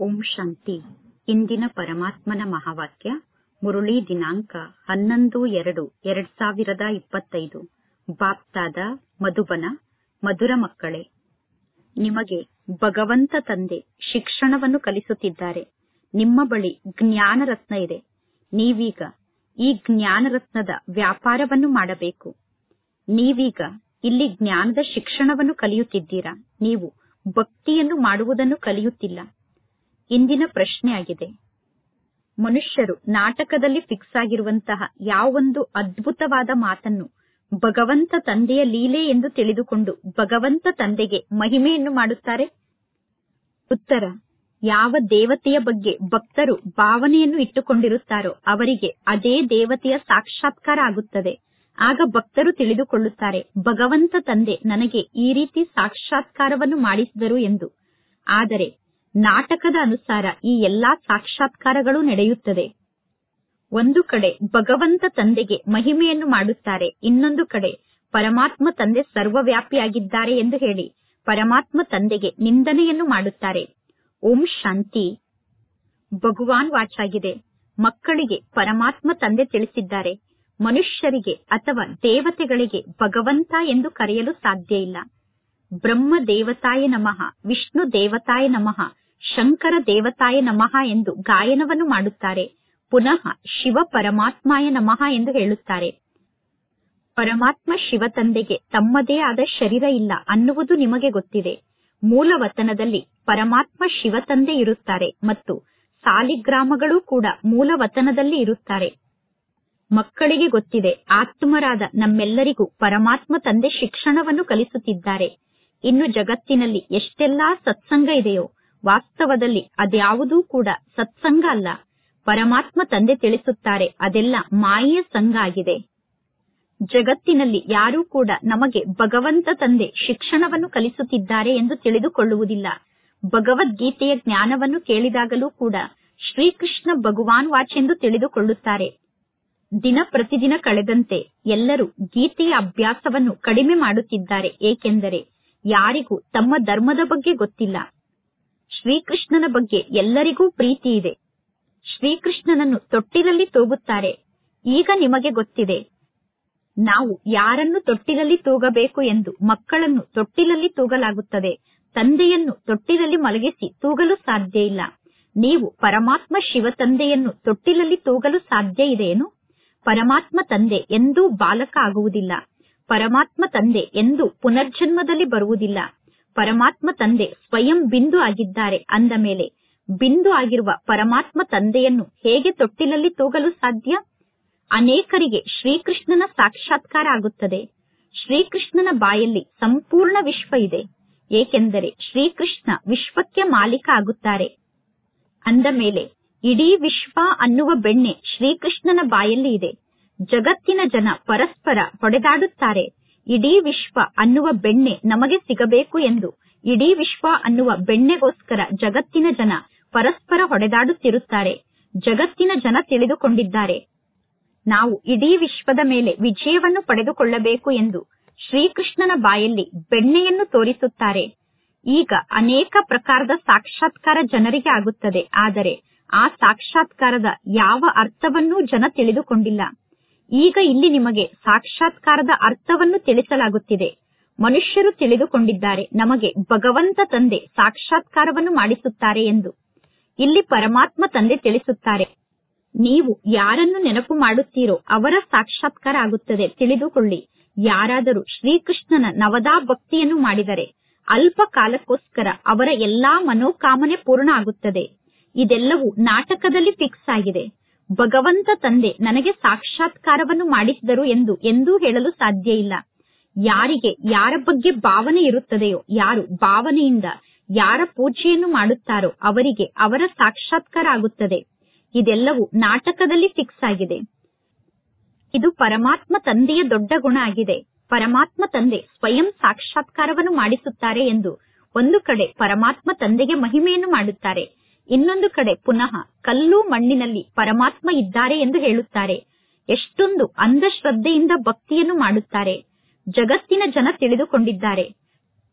ಓಂ ಶಾಂತಿ ಇಂದಿನ ಪರಮಾತ್ಮನ ಮಹಾವಾಕ್ಯ ಮುರುಳಿ ದಿನಾಂಕ ಹನ್ನೊಂದು ಎರಡು ಎರಡ್ ಸಾವಿರದ ಇಪ್ಪತ್ತೈದು ಬಾಪ್ತಾದ ಮಧುಬನ ಮಧುರ ಮಕ್ಕಳೇ ನಿಮಗೆ ಭಗವಂತ ತಂದೆ ಶಿಕ್ಷಣವನ್ನು ಕಲಿಸುತ್ತಿದ್ದಾರೆ ನಿಮ್ಮ ಬಳಿ ಜ್ಞಾನ ರತ್ನ ಇದೆ ನೀವೀಗ ಈ ಜ್ಞಾನ ರತ್ನದ ವ್ಯಾಪಾರವನ್ನು ಮಾಡಬೇಕು ನೀವೀಗ ಇಲ್ಲಿ ಜ್ಞಾನದ ಶಿಕ್ಷಣವನ್ನು ಕಲಿಯುತ್ತಿದ್ದೀರಾ ನೀವು ಭಕ್ತಿಯನ್ನು ಮಾಡುವುದನ್ನು ಕಲಿಯುತ್ತಿಲ್ಲ ಇಂದಿನ ಪ್ರಶ್ನೆಯಾಗಿದೆ ಮನುಷ್ಯರು ನಾಟಕದಲ್ಲಿ ಫಿಕ್ಸ್ ಆಗಿರುವಂತಹ ಯಾವೊಂದು ಅದ್ಭುತವಾದ ಮಾತನ್ನು ಭಗವಂತ ತಂದೆಯ ಲೀಲೆ ಎಂದು ತಿಳಿದುಕೊಂಡು ಭಗವಂತ ತಂದೆಗೆ ಮಹಿಮೆಯನ್ನು ಮಾಡುತ್ತಾರೆ ಉತ್ತರ ಯಾವ ದೇವತೆಯ ಬಗ್ಗೆ ಭಕ್ತರು ಭಾವನೆಯನ್ನು ಇಟ್ಟುಕೊಂಡಿರುತ್ತಾರೋ ಅವರಿಗೆ ಅದೇ ದೇವತೆಯ ಸಾಕ್ಷಾತ್ಕಾರ ಆಗುತ್ತದೆ ಆಗ ಭಕ್ತರು ತಿಳಿದುಕೊಳ್ಳುತ್ತಾರೆ ಭಗವಂತ ತಂದೆ ನನಗೆ ಈ ರೀತಿ ಸಾಕ್ಷಾತ್ಕಾರವನ್ನು ಮಾಡಿಸಿದರು ಎಂದು ಆದರೆ ನಾಟಕದ ಅನುಸಾರ ಈ ಎಲ್ಲಾ ಸಾಕ್ಷಾತ್ಕಾರಗಳು ನಡೆಯುತ್ತದೆ ಒಂದು ಕಡೆ ಭಗವಂತ ತಂದೆಗೆ ಮಹಿಮೆಯನ್ನು ಮಾಡುತ್ತಾರೆ ಇನ್ನೊಂದು ಕಡೆ ಪರಮಾತ್ಮ ತಂದೆ ಸರ್ವವ್ಯಾಪಿಯಾಗಿದ್ದಾರೆ ಎಂದು ಹೇಳಿ ಪರಮಾತ್ಮ ತಂದೆಗೆ ನಿಂದನೆಯನ್ನು ಮಾಡುತ್ತಾರೆ ಓಂ ಶಾಂತಿ ಭಗವಾನ್ ವಾಚಾಗಿದೆ ಮಕ್ಕಳಿಗೆ ಪರಮಾತ್ಮ ತಂದೆ ತಿಳಿಸಿದ್ದಾರೆ ಮನುಷ್ಯರಿಗೆ ಅಥವಾ ದೇವತೆಗಳಿಗೆ ಭಗವಂತ ಎಂದು ಕರೆಯಲು ಸಾಧ್ಯ ಇಲ್ಲ ಬ್ರಹ್ಮ ದೇವತಾಯ ನಮಃ ವಿಷ್ಣು ದೇವತಾಯ ನಮಃ ಶಂಕರ ದೇವತಾಯ ನಮಃ ಎಂದು ಗಾಯನವನ್ನು ಮಾಡುತ್ತಾರೆ ಪುನಃ ಶಿವ ಪರಮಾತ್ಮಾಯ ನಮಃ ಎಂದು ಹೇಳುತ್ತಾರೆ ಪರಮಾತ್ಮ ಶಿವ ತಂದೆಗೆ ತಮ್ಮದೇ ಆದ ಶರೀರ ಇಲ್ಲ ಅನ್ನುವುದು ನಿಮಗೆ ಗೊತ್ತಿದೆ ಮೂಲ ವತನದಲ್ಲಿ ಪರಮಾತ್ಮ ಶಿವ ತಂದೆ ಇರುತ್ತಾರೆ ಮತ್ತು ಸಾಲಿಗ್ರಾಮಗಳು ಕೂಡ ಮೂಲ ವತನದಲ್ಲಿ ಇರುತ್ತಾರೆ ಮಕ್ಕಳಿಗೆ ಗೊತ್ತಿದೆ ಆತ್ಮರಾದ ನಮ್ಮೆಲ್ಲರಿಗೂ ಪರಮಾತ್ಮ ತಂದೆ ಶಿಕ್ಷಣವನ್ನು ಕಲಿಸುತ್ತಿದ್ದಾರೆ ಇನ್ನು ಜಗತ್ತಿನಲ್ಲಿ ಎಷ್ಟೆಲ್ಲಾ ಸತ್ಸಂಗ ಇದೆಯೋ ವಾಸ್ತವದಲ್ಲಿ ಅದ್ಯಾವುದೂ ಕೂಡ ಸತ್ಸಂಗ ಅಲ್ಲ ಪರಮಾತ್ಮ ತಂದೆ ತಿಳಿಸುತ್ತಾರೆ ಅದೆಲ್ಲ ಮಾಯೆಯ ಸಂಘ ಆಗಿದೆ ಜಗತ್ತಿನಲ್ಲಿ ಯಾರೂ ಕೂಡ ನಮಗೆ ಭಗವಂತ ತಂದೆ ಶಿಕ್ಷಣವನ್ನು ಕಲಿಸುತ್ತಿದ್ದಾರೆ ಎಂದು ತಿಳಿದುಕೊಳ್ಳುವುದಿಲ್ಲ ಭಗವದ್ಗೀತೆಯ ಜ್ಞಾನವನ್ನು ಕೇಳಿದಾಗಲೂ ಕೂಡ ಶ್ರೀಕೃಷ್ಣ ಭಗವಾನ್ ವಾಚೆಂದು ತಿಳಿದುಕೊಳ್ಳುತ್ತಾರೆ ದಿನ ಪ್ರತಿದಿನ ಕಳೆದಂತೆ ಎಲ್ಲರೂ ಗೀತೆಯ ಅಭ್ಯಾಸವನ್ನು ಕಡಿಮೆ ಮಾಡುತ್ತಿದ್ದಾರೆ ಏಕೆಂದರೆ ಯಾರಿಗೂ ತಮ್ಮ ಧರ್ಮದ ಬಗ್ಗೆ ಗೊತ್ತಿಲ್ಲ ಶ್ರೀಕೃಷ್ಣನ ಬಗ್ಗೆ ಎಲ್ಲರಿಗೂ ಪ್ರೀತಿ ಇದೆ ಶ್ರೀಕೃಷ್ಣನನ್ನು ತೊಟ್ಟಿಲಲ್ಲಿ ತೂಗುತ್ತಾರೆ ಈಗ ನಿಮಗೆ ಗೊತ್ತಿದೆ ನಾವು ಯಾರನ್ನು ತೊಟ್ಟಿಲಲ್ಲಿ ತೂಗಬೇಕು ಎಂದು ಮಕ್ಕಳನ್ನು ತೊಟ್ಟಿಲಲ್ಲಿ ತೂಗಲಾಗುತ್ತದೆ ತಂದೆಯನ್ನು ತೊಟ್ಟಿಲಲ್ಲಿ ಮಲಗಿಸಿ ತೂಗಲು ಸಾಧ್ಯ ಇಲ್ಲ ನೀವು ಪರಮಾತ್ಮ ಶಿವ ತಂದೆಯನ್ನು ತೊಟ್ಟಿಲಲ್ಲಿ ತೂಗಲು ಸಾಧ್ಯ ಇದೆಯೇನು ಪರಮಾತ್ಮ ತಂದೆ ಎಂದೂ ಬಾಲಕ ಆಗುವುದಿಲ್ಲ ಪರಮಾತ್ಮ ತಂದೆ ಎಂದು ಪುನರ್ಜನ್ಮದಲ್ಲಿ ಬರುವುದಿಲ್ಲ ಪರಮಾತ್ಮ ತಂದೆ ಸ್ವಯಂ ಬಿಂದು ಆಗಿದ್ದಾರೆ ಅಂದ ಮೇಲೆ ಬಿಂದು ಆಗಿರುವ ಪರಮಾತ್ಮ ತಂದೆಯನ್ನು ಹೇಗೆ ತೊಟ್ಟಿಲಲ್ಲಿ ತೂಗಲು ಸಾಧ್ಯ ಅನೇಕರಿಗೆ ಶ್ರೀಕೃಷ್ಣನ ಸಾಕ್ಷಾತ್ಕಾರ ಆಗುತ್ತದೆ ಶ್ರೀಕೃಷ್ಣನ ಬಾಯಲ್ಲಿ ಸಂಪೂರ್ಣ ವಿಶ್ವ ಇದೆ ಏಕೆಂದರೆ ಶ್ರೀಕೃಷ್ಣ ವಿಶ್ವಕ್ಕೆ ಮಾಲೀಕ ಆಗುತ್ತಾರೆ ಅಂದ ಮೇಲೆ ಇಡೀ ವಿಶ್ವ ಅನ್ನುವ ಬೆಣ್ಣೆ ಶ್ರೀಕೃಷ್ಣನ ಬಾಯಲ್ಲಿ ಇದೆ ಜಗತ್ತಿನ ಜನ ಪರಸ್ಪರ ಹೊಡೆದಾಡುತ್ತಾರೆ ಇಡೀ ವಿಶ್ವ ಅನ್ನುವ ಬೆಣ್ಣೆ ನಮಗೆ ಸಿಗಬೇಕು ಎಂದು ಇಡೀ ವಿಶ್ವ ಅನ್ನುವ ಬೆಣ್ಣೆಗೋಸ್ಕರ ಜಗತ್ತಿನ ಜನ ಪರಸ್ಪರ ಹೊಡೆದಾಡುತ್ತಿರುತ್ತಾರೆ ಜಗತ್ತಿನ ಜನ ತಿಳಿದುಕೊಂಡಿದ್ದಾರೆ ನಾವು ಇಡೀ ವಿಶ್ವದ ಮೇಲೆ ವಿಜಯವನ್ನು ಪಡೆದುಕೊಳ್ಳಬೇಕು ಎಂದು ಶ್ರೀಕೃಷ್ಣನ ಬಾಯಲ್ಲಿ ಬೆಣ್ಣೆಯನ್ನು ತೋರಿಸುತ್ತಾರೆ ಈಗ ಅನೇಕ ಪ್ರಕಾರದ ಸಾಕ್ಷಾತ್ಕಾರ ಜನರಿಗೆ ಆಗುತ್ತದೆ ಆದರೆ ಆ ಸಾಕ್ಷಾತ್ಕಾರದ ಯಾವ ಅರ್ಥವನ್ನೂ ಜನ ತಿಳಿದುಕೊಂಡಿಲ್ಲ ಈಗ ಇಲ್ಲಿ ನಿಮಗೆ ಸಾಕ್ಷಾತ್ಕಾರದ ಅರ್ಥವನ್ನು ತಿಳಿಸಲಾಗುತ್ತಿದೆ ಮನುಷ್ಯರು ತಿಳಿದುಕೊಂಡಿದ್ದಾರೆ ನಮಗೆ ಭಗವಂತ ತಂದೆ ಸಾಕ್ಷಾತ್ಕಾರವನ್ನು ಮಾಡಿಸುತ್ತಾರೆ ಎಂದು ಇಲ್ಲಿ ಪರಮಾತ್ಮ ತಂದೆ ತಿಳಿಸುತ್ತಾರೆ ನೀವು ಯಾರನ್ನು ನೆನಪು ಮಾಡುತ್ತೀರೋ ಅವರ ಸಾಕ್ಷಾತ್ಕಾರ ಆಗುತ್ತದೆ ತಿಳಿದುಕೊಳ್ಳಿ ಯಾರಾದರೂ ಶ್ರೀಕೃಷ್ಣನ ನವದಾ ಭಕ್ತಿಯನ್ನು ಮಾಡಿದರೆ ಅಲ್ಪ ಕಾಲಕ್ಕೋಸ್ಕರ ಅವರ ಎಲ್ಲಾ ಮನೋಕಾಮನೆ ಪೂರ್ಣ ಆಗುತ್ತದೆ ಇದೆಲ್ಲವೂ ನಾಟಕದಲ್ಲಿ ಫಿಕ್ಸ್ ಆಗಿದೆ ಭಗವಂತ ತಂದೆ ನನಗೆ ಸಾಕ್ಷಾತ್ಕಾರವನ್ನು ಮಾಡಿಸಿದರು ಎಂದು ಎಂದೂ ಹೇಳಲು ಸಾಧ್ಯ ಇಲ್ಲ ಯಾರಿಗೆ ಯಾರ ಬಗ್ಗೆ ಭಾವನೆ ಇರುತ್ತದೆಯೋ ಯಾರು ಭಾವನೆಯಿಂದ ಯಾರ ಪೂಜೆಯನ್ನು ಮಾಡುತ್ತಾರೋ ಅವರಿಗೆ ಅವರ ಸಾಕ್ಷಾತ್ಕಾರ ಆಗುತ್ತದೆ ಇದೆಲ್ಲವೂ ನಾಟಕದಲ್ಲಿ ಫಿಕ್ಸ್ ಆಗಿದೆ ಇದು ಪರಮಾತ್ಮ ತಂದೆಯ ದೊಡ್ಡ ಗುಣ ಆಗಿದೆ ಪರಮಾತ್ಮ ತಂದೆ ಸ್ವಯಂ ಸಾಕ್ಷಾತ್ಕಾರವನ್ನು ಮಾಡಿಸುತ್ತಾರೆ ಎಂದು ಒಂದು ಕಡೆ ಪರಮಾತ್ಮ ತಂದೆಗೆ ಮಹಿಮೆಯನ್ನು ಮಾಡುತ್ತಾರೆ ಇನ್ನೊಂದು ಕಡೆ ಪುನಃ ಕಲ್ಲು ಮಣ್ಣಿನಲ್ಲಿ ಪರಮಾತ್ಮ ಇದ್ದಾರೆ ಎಂದು ಹೇಳುತ್ತಾರೆ ಎಷ್ಟೊಂದು ಅಂಧಶ್ರದ್ಧೆಯಿಂದ ಭಕ್ತಿಯನ್ನು ಮಾಡುತ್ತಾರೆ ಜಗತ್ತಿನ ಜನ ತಿಳಿದುಕೊಂಡಿದ್ದಾರೆ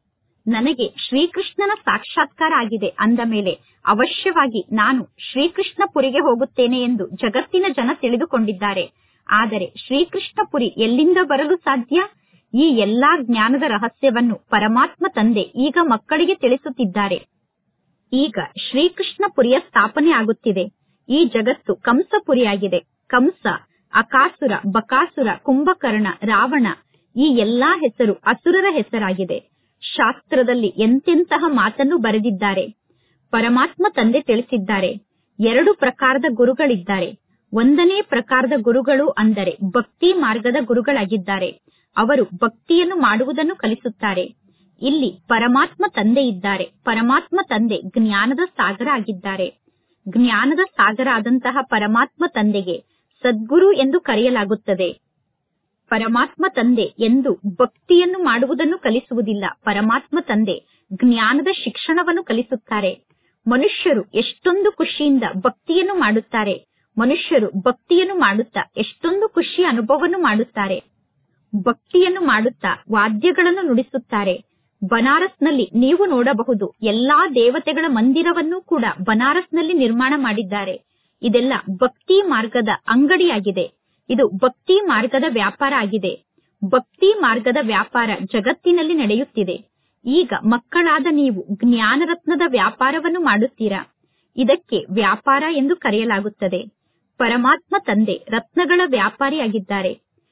ನನಗೆ ಶ್ರೀಕೃಷ್ಣನ ಸಾಕ್ಷಾತ್ಕಾರ ಆಗಿದೆ ಅಂದ ಮೇಲೆ ಅವಶ್ಯವಾಗಿ ನಾನು ಶ್ರೀಕೃಷ್ಣಪುರಿಗೆ ಹೋಗುತ್ತೇನೆ ಎಂದು ಜಗತ್ತಿನ ಜನ ತಿಳಿದುಕೊಂಡಿದ್ದಾರೆ ಆದರೆ ಶ್ರೀಕೃಷ್ಣಪುರಿ ಎಲ್ಲಿಂದ ಬರಲು ಸಾಧ್ಯ ಈ ಎಲ್ಲಾ ಜ್ಞಾನದ ರಹಸ್ಯವನ್ನು ಪರಮಾತ್ಮ ತಂದೆ ಈಗ ಮಕ್ಕಳಿಗೆ ತಿಳಿಸುತ್ತಿದ್ದಾರೆ ಈಗ ಶ್ರೀಕೃಷ್ಣಪುರಿಯ ಸ್ಥಾಪನೆ ಆಗುತ್ತಿದೆ ಈ ಜಗತ್ತು ಕಂಸಪುರಿಯಾಗಿದೆ ಕಂಸ ಅಕಾಸುರ ಬಕಾಸುರ ಕುಂಭಕರ್ಣ ರಾವಣ ಈ ಎಲ್ಲಾ ಹೆಸರು ಅಸುರರ ಹೆಸರಾಗಿದೆ ಶಾಸ್ತ್ರದಲ್ಲಿ ಎಂತೆಂತಹ ಮಾತನ್ನು ಬರೆದಿದ್ದಾರೆ ಪರಮಾತ್ಮ ತಂದೆ ತಿಳಿಸಿದ್ದಾರೆ ಎರಡು ಪ್ರಕಾರದ ಗುರುಗಳಿದ್ದಾರೆ ಒಂದನೇ ಪ್ರಕಾರದ ಗುರುಗಳು ಅಂದರೆ ಭಕ್ತಿ ಮಾರ್ಗದ ಗುರುಗಳಾಗಿದ್ದಾರೆ ಅವರು ಭಕ್ತಿಯನ್ನು ಮಾಡುವುದನ್ನು ಕಲಿಸುತ್ತಾರೆ ಇಲ್ಲಿ ಪರಮಾತ್ಮ ತಂದೆ ಇದ್ದಾರೆ ಪರಮಾತ್ಮ ತಂದೆ ಜ್ಞಾನದ ಸಾಗರ ಆಗಿದ್ದಾರೆ ಜ್ಞಾನದ ಸಾಗರ ಆದಂತಹ ಪರಮಾತ್ಮ ತಂದೆಗೆ ಸದ್ಗುರು ಎಂದು ಕರೆಯಲಾಗುತ್ತದೆ ಪರಮಾತ್ಮ ತಂದೆ ಎಂದು ಭಕ್ತಿಯನ್ನು ಮಾಡುವುದನ್ನು ಕಲಿಸುವುದಿಲ್ಲ ಪರಮಾತ್ಮ ತಂದೆ ಜ್ಞಾನದ ಶಿಕ್ಷಣವನ್ನು ಕಲಿಸುತ್ತಾರೆ ಮನುಷ್ಯರು ಎಷ್ಟೊಂದು ಖುಷಿಯಿಂದ ಭಕ್ತಿಯನ್ನು ಮಾಡುತ್ತಾರೆ ಮನುಷ್ಯರು ಭಕ್ತಿಯನ್ನು ಮಾಡುತ್ತಾ ಎಷ್ಟೊಂದು ಖುಷಿಯ ಅನುಭವವನ್ನು ಮಾಡುತ್ತಾರೆ ಭಕ್ತಿಯನ್ನು ಮಾಡುತ್ತಾ ವಾದ್ಯಗಳನ್ನು ನುಡಿಸುತ್ತಾರೆ ಬನಾರಸ್ನಲ್ಲಿ ನೀವು ನೋಡಬಹುದು ಎಲ್ಲಾ ದೇವತೆಗಳ ಮಂದಿರವನ್ನು ಕೂಡ ಬನಾರಸ್ನಲ್ಲಿ ನಿರ್ಮಾಣ ಮಾಡಿದ್ದಾರೆ ಇದೆಲ್ಲ ಭಕ್ತಿ ಮಾರ್ಗದ ಅಂಗಡಿಯಾಗಿದೆ ಇದು ಭಕ್ತಿ ಮಾರ್ಗದ ವ್ಯಾಪಾರ ಆಗಿದೆ ಭಕ್ತಿ ಮಾರ್ಗದ ವ್ಯಾಪಾರ ಜಗತ್ತಿನಲ್ಲಿ ನಡೆಯುತ್ತಿದೆ ಈಗ ಮಕ್ಕಳಾದ ನೀವು ಜ್ಞಾನರತ್ನದ ವ್ಯಾಪಾರವನ್ನು ಮಾಡುತ್ತೀರಾ ಇದಕ್ಕೆ ವ್ಯಾಪಾರ ಎಂದು ಕರೆಯಲಾಗುತ್ತದೆ ಪರಮಾತ್ಮ ತಂದೆ ರತ್ನಗಳ ವ್ಯಾಪಾರಿಯಾಗಿದ್ದಾರೆ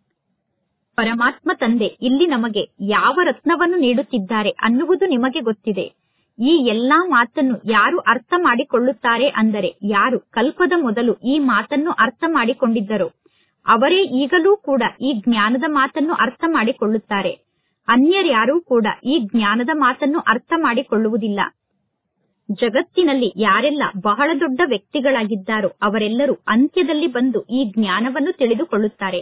ಪರಮಾತ್ಮ ತಂದೆ ಇಲ್ಲಿ ನಮಗೆ ಯಾವ ರತ್ನವನ್ನು ನೀಡುತ್ತಿದ್ದಾರೆ ಅನ್ನುವುದು ನಿಮಗೆ ಗೊತ್ತಿದೆ ಈ ಎಲ್ಲಾ ಮಾತನ್ನು ಯಾರು ಅರ್ಥ ಮಾಡಿಕೊಳ್ಳುತ್ತಾರೆ ಅಂದರೆ ಯಾರು ಕಲ್ಪದ ಮೊದಲು ಈ ಮಾತನ್ನು ಅರ್ಥ ಮಾಡಿಕೊಂಡಿದ್ದರೋ ಅವರೇ ಈಗಲೂ ಕೂಡ ಈ ಜ್ಞಾನದ ಮಾತನ್ನು ಅರ್ಥ ಮಾಡಿಕೊಳ್ಳುತ್ತಾರೆ ಅನ್ಯರ್ಯಾರೂ ಕೂಡ ಈ ಜ್ಞಾನದ ಮಾತನ್ನು ಅರ್ಥ ಮಾಡಿಕೊಳ್ಳುವುದಿಲ್ಲ ಜಗತ್ತಿನಲ್ಲಿ ಯಾರೆಲ್ಲ ಬಹಳ ದೊಡ್ಡ ವ್ಯಕ್ತಿಗಳಾಗಿದ್ದಾರೋ ಅವರೆಲ್ಲರೂ ಅಂತ್ಯದಲ್ಲಿ ಬಂದು ಈ ಜ್ಞಾನವನ್ನು ತಿಳಿದುಕೊಳ್ಳುತ್ತಾರೆ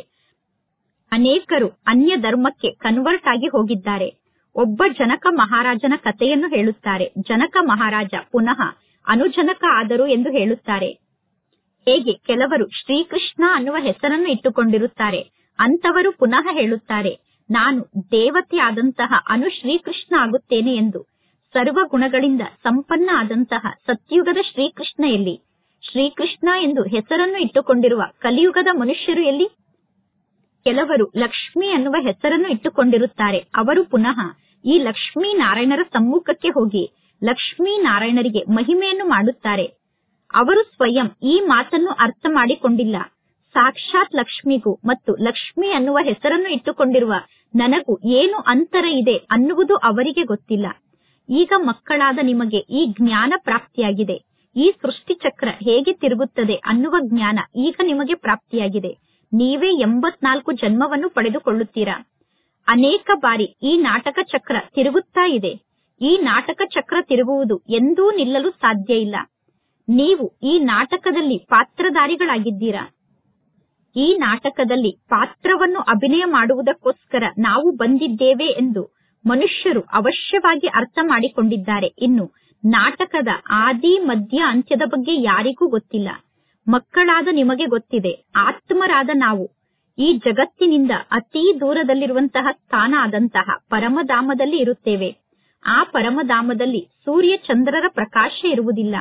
ಅನೇಕರು ಅನ್ಯ ಧರ್ಮಕ್ಕೆ ಕನ್ವರ್ಟ್ ಆಗಿ ಹೋಗಿದ್ದಾರೆ ಒಬ್ಬ ಜನಕ ಮಹಾರಾಜನ ಕಥೆಯನ್ನು ಹೇಳುತ್ತಾರೆ ಜನಕ ಮಹಾರಾಜ ಪುನಃ ಅನುಜನಕ ಆದರು ಎಂದು ಹೇಳುತ್ತಾರೆ ಹೇಗೆ ಕೆಲವರು ಶ್ರೀಕೃಷ್ಣ ಅನ್ನುವ ಹೆಸರನ್ನು ಇಟ್ಟುಕೊಂಡಿರುತ್ತಾರೆ ಅಂತವರು ಪುನಃ ಹೇಳುತ್ತಾರೆ ನಾನು ದೇವತೆ ಆದಂತಹ ಅನು ಶ್ರೀಕೃಷ್ಣ ಆಗುತ್ತೇನೆ ಎಂದು ಸರ್ವ ಗುಣಗಳಿಂದ ಸಂಪನ್ನ ಆದಂತಹ ಸತ್ಯುಗದ ಶ್ರೀಕೃಷ್ಣ ಎಲ್ಲಿ ಶ್ರೀಕೃಷ್ಣ ಎಂದು ಹೆಸರನ್ನು ಇಟ್ಟುಕೊಂಡಿರುವ ಕಲಿಯುಗದ ಮನುಷ್ಯರು ಎಲ್ಲಿ ಕೆಲವರು ಲಕ್ಷ್ಮಿ ಅನ್ನುವ ಹೆಸರನ್ನು ಇಟ್ಟುಕೊಂಡಿರುತ್ತಾರೆ ಅವರು ಪುನಃ ಈ ಲಕ್ಷ್ಮೀ ನಾರಾಯಣರ ಸಮ್ಮುಖಕ್ಕೆ ಹೋಗಿ ಲಕ್ಷ್ಮೀ ನಾರಾಯಣರಿಗೆ ಮಹಿಮೆಯನ್ನು ಮಾಡುತ್ತಾರೆ ಅವರು ಸ್ವಯಂ ಈ ಮಾತನ್ನು ಅರ್ಥ ಮಾಡಿಕೊಂಡಿಲ್ಲ ಸಾಕ್ಷಾತ್ ಲಕ್ಷ್ಮಿಗೂ ಮತ್ತು ಲಕ್ಷ್ಮಿ ಅನ್ನುವ ಹೆಸರನ್ನು ಇಟ್ಟುಕೊಂಡಿರುವ ನನಗೂ ಏನು ಅಂತರ ಇದೆ ಅನ್ನುವುದು ಅವರಿಗೆ ಗೊತ್ತಿಲ್ಲ ಈಗ ಮಕ್ಕಳಾದ ನಿಮಗೆ ಈ ಜ್ಞಾನ ಪ್ರಾಪ್ತಿಯಾಗಿದೆ ಈ ಸೃಷ್ಟಿ ಚಕ್ರ ಹೇಗೆ ತಿರುಗುತ್ತದೆ ಅನ್ನುವ ಜ್ಞಾನ ಈಗ ನಿಮಗೆ ಪ್ರಾಪ್ತಿಯಾಗಿದೆ ನೀವೇ ಎಂಬತ್ನಾಲ್ಕು ಜನ್ಮವನ್ನು ಪಡೆದುಕೊಳ್ಳುತ್ತೀರಾ ಅನೇಕ ಬಾರಿ ಈ ನಾಟಕ ಚಕ್ರ ತಿರುಗುತ್ತಾ ಇದೆ ಈ ನಾಟಕ ಚಕ್ರ ತಿರುಗುವುದು ಎಂದೂ ನಿಲ್ಲಲು ಸಾಧ್ಯ ಇಲ್ಲ ನೀವು ಈ ನಾಟಕದಲ್ಲಿ ಪಾತ್ರಧಾರಿಗಳಾಗಿದ್ದೀರಾ ಈ ನಾಟಕದಲ್ಲಿ ಪಾತ್ರವನ್ನು ಅಭಿನಯ ಮಾಡುವುದಕ್ಕೋಸ್ಕರ ನಾವು ಬಂದಿದ್ದೇವೆ ಎಂದು ಮನುಷ್ಯರು ಅವಶ್ಯವಾಗಿ ಅರ್ಥ ಮಾಡಿಕೊಂಡಿದ್ದಾರೆ ಇನ್ನು ನಾಟಕದ ಆದಿ ಮಧ್ಯ ಅಂತ್ಯದ ಬಗ್ಗೆ ಯಾರಿಗೂ ಗೊತ್ತಿಲ್ಲ ಮಕ್ಕಳಾದ ನಿಮಗೆ ಗೊತ್ತಿದೆ ಆತ್ಮರಾದ ನಾವು ಈ ಜಗತ್ತಿನಿಂದ ಅತೀ ದೂರದಲ್ಲಿರುವಂತಹ ಸ್ಥಾನ ಆದಂತಹ ಪರಮಧಾಮದಲ್ಲಿ ಇರುತ್ತೇವೆ ಆ ಪರಮಧಾಮದಲ್ಲಿ ಸೂರ್ಯ ಚಂದ್ರರ ಪ್ರಕಾಶ ಇರುವುದಿಲ್ಲ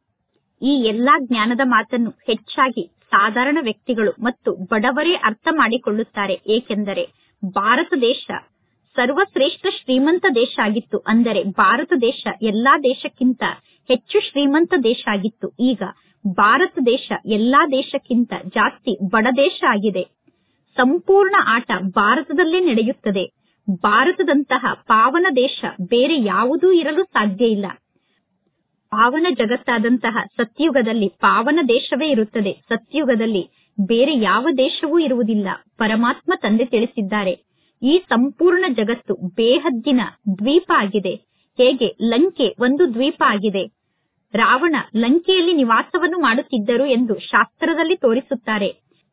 ಈ ಎಲ್ಲಾ ಜ್ಞಾನದ ಮಾತನ್ನು ಹೆಚ್ಚಾಗಿ ಸಾಧಾರಣ ವ್ಯಕ್ತಿಗಳು ಮತ್ತು ಬಡವರೇ ಅರ್ಥ ಮಾಡಿಕೊಳ್ಳುತ್ತಾರೆ ಏಕೆಂದರೆ ಭಾರತ ದೇಶ ಸರ್ವಶ್ರೇಷ್ಠ ಶ್ರೀಮಂತ ದೇಶ ಆಗಿತ್ತು ಅಂದರೆ ಭಾರತ ದೇಶ ಎಲ್ಲಾ ದೇಶಕ್ಕಿಂತ ಹೆಚ್ಚು ಶ್ರೀಮಂತ ದೇಶ ಆಗಿತ್ತು ಈಗ ಭಾರತ ದೇಶ ಎಲ್ಲಾ ದೇಶಕ್ಕಿಂತ ಜಾಸ್ತಿ ಬಡ ದೇಶ ಆಗಿದೆ ಸಂಪೂರ್ಣ ಆಟ ಭಾರತದಲ್ಲೇ ನಡೆಯುತ್ತದೆ ಭಾರತದಂತಹ ಪಾವನ ದೇಶ ಬೇರೆ ಯಾವುದೂ ಇರಲು ಸಾಧ್ಯ ಇಲ್ಲ ಪಾವನ ಜಗತ್ತಾದಂತಹ ಸತ್ಯುಗದಲ್ಲಿ ಪಾವನ ದೇಶವೇ ಇರುತ್ತದೆ ಸತ್ಯುಗದಲ್ಲಿ ಬೇರೆ ಯಾವ ದೇಶವೂ ಇರುವುದಿಲ್ಲ ಪರಮಾತ್ಮ ತಂದೆ ತಿಳಿಸಿದ್ದಾರೆ ಈ ಸಂಪೂರ್ಣ ಜಗತ್ತು ಬೇಹದ್ದಿನ ದ್ವೀಪ ಆಗಿದೆ ಹೇಗೆ ಲಂಕೆ ಒಂದು ದ್ವೀಪ ಆಗಿದೆ ರಾವಣ ಲಂಕೆಯಲ್ಲಿ ನಿವಾಸವನ್ನು ಮಾಡುತ್ತಿದ್ದರು ಎಂದು ಶಾಸ್ತ್ರದಲ್ಲಿ ತೋರಿಸುತ್ತಾರೆ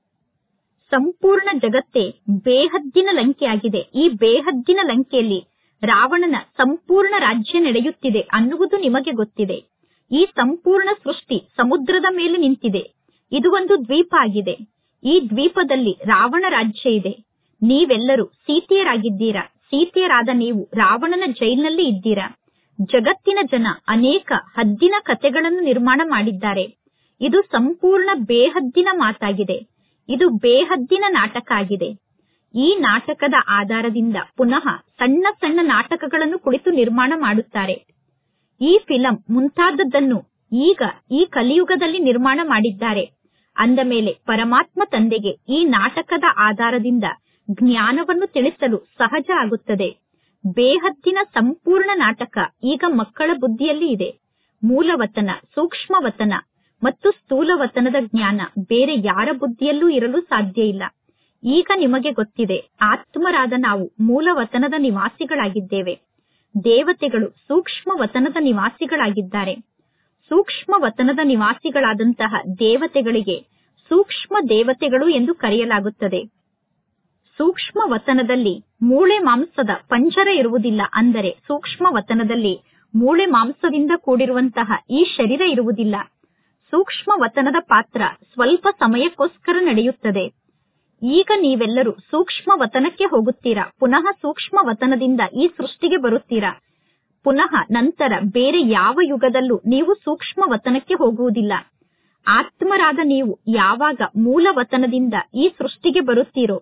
ಸಂಪೂರ್ಣ ಜಗತ್ತೇ ಬೇಹದ್ದಿನ ಲಂಕೆಯಾಗಿದೆ ಈ ಬೇಹದ್ದಿನ ಲಂಕೆಯಲ್ಲಿ ರಾವಣನ ಸಂಪೂರ್ಣ ರಾಜ್ಯ ನಡೆಯುತ್ತಿದೆ ಅನ್ನುವುದು ನಿಮಗೆ ಗೊತ್ತಿದೆ ಈ ಸಂಪೂರ್ಣ ಸೃಷ್ಟಿ ಸಮುದ್ರದ ಮೇಲೆ ನಿಂತಿದೆ ಇದು ಒಂದು ದ್ವೀಪ ಆಗಿದೆ ಈ ದ್ವೀಪದಲ್ಲಿ ರಾವಣ ರಾಜ್ಯ ಇದೆ ನೀವೆಲ್ಲರೂ ಸೀತೆಯರಾಗಿದ್ದೀರಾ ಸೀತೆಯರಾದ ನೀವು ರಾವಣನ ಜೈಲಿನಲ್ಲಿ ಇದ್ದೀರಾ ಜಗತ್ತಿನ ಜನ ಅನೇಕ ಹದ್ದಿನ ಕಥೆಗಳನ್ನು ನಿರ್ಮಾಣ ಮಾಡಿದ್ದಾರೆ ಇದು ಸಂಪೂರ್ಣ ಬೇಹದ್ದಿನ ಮಾತಾಗಿದೆ ಇದು ಬೇಹದ್ದಿನ ನಾಟಕ ಆಗಿದೆ ಈ ನಾಟಕದ ಆಧಾರದಿಂದ ಪುನಃ ಸಣ್ಣ ಸಣ್ಣ ನಾಟಕಗಳನ್ನು ಕುಳಿತು ನಿರ್ಮಾಣ ಮಾಡುತ್ತಾರೆ ಈ ಫಿಲಂ ಮುಂತಾದದ್ದನ್ನು ಈಗ ಈ ಕಲಿಯುಗದಲ್ಲಿ ನಿರ್ಮಾಣ ಮಾಡಿದ್ದಾರೆ ಅಂದ ಮೇಲೆ ಪರಮಾತ್ಮ ತಂದೆಗೆ ಈ ನಾಟಕದ ಆಧಾರದಿಂದ ಜ್ಞಾನವನ್ನು ತಿಳಿಸಲು ಸಹಜ ಆಗುತ್ತದೆ ಬೇಹದ್ದಿನ ಸಂಪೂರ್ಣ ನಾಟಕ ಈಗ ಮಕ್ಕಳ ಬುದ್ಧಿಯಲ್ಲಿ ಇದೆ ಮೂಲವತನ ಸೂಕ್ಷ್ಮವತನ ಮತ್ತು ಸ್ಥೂಲವತನದ ಜ್ಞಾನ ಬೇರೆ ಯಾರ ಬುದ್ಧಿಯಲ್ಲೂ ಇರಲು ಸಾಧ್ಯ ಇಲ್ಲ ಈಗ ನಿಮಗೆ ಗೊತ್ತಿದೆ ಆತ್ಮರಾದ ನಾವು ಮೂಲವತನದ ನಿವಾಸಿಗಳಾಗಿದ್ದೇವೆ ದೇವತೆಗಳು ಸೂಕ್ಷ್ಮ ವತನದ ನಿವಾಸಿಗಳಾಗಿದ್ದಾರೆ ಸೂಕ್ಷ್ಮ ವತನದ ನಿವಾಸಿಗಳಾದಂತಹ ದೇವತೆಗಳಿಗೆ ಸೂಕ್ಷ್ಮ ದೇವತೆಗಳು ಎಂದು ಕರೆಯಲಾಗುತ್ತದೆ ಸೂಕ್ಷ್ಮ ವತನದಲ್ಲಿ ಮೂಳೆ ಮಾಂಸದ ಪಂಜರ ಇರುವುದಿಲ್ಲ ಅಂದರೆ ಸೂಕ್ಷ್ಮ ವತನದಲ್ಲಿ ಮೂಳೆ ಮಾಂಸದಿಂದ ಕೂಡಿರುವಂತಹ ಈ ಶರೀರ ಇರುವುದಿಲ್ಲ ಸೂಕ್ಷ್ಮ ವತನದ ಪಾತ್ರ ಸ್ವಲ್ಪ ಸಮಯಕ್ಕೋಸ್ಕರ ನಡೆಯುತ್ತದೆ ಈಗ ನೀವೆಲ್ಲರೂ ಸೂಕ್ಷ್ಮ ವತನಕ್ಕೆ ಹೋಗುತ್ತೀರಾ ಪುನಃ ಸೂಕ್ಷ್ಮ ವತನದಿಂದ ಈ ಸೃಷ್ಟಿಗೆ ಬರುತ್ತೀರಾ ಪುನಃ ನಂತರ ಬೇರೆ ಯಾವ ಯುಗದಲ್ಲೂ ನೀವು ಸೂಕ್ಷ್ಮ ವತನಕ್ಕೆ ಹೋಗುವುದಿಲ್ಲ ಆತ್ಮರಾದ ನೀವು ಯಾವಾಗ ಮೂಲ ವತನದಿಂದ ಈ ಸೃಷ್ಟಿಗೆ ಬರುತ್ತೀರೋ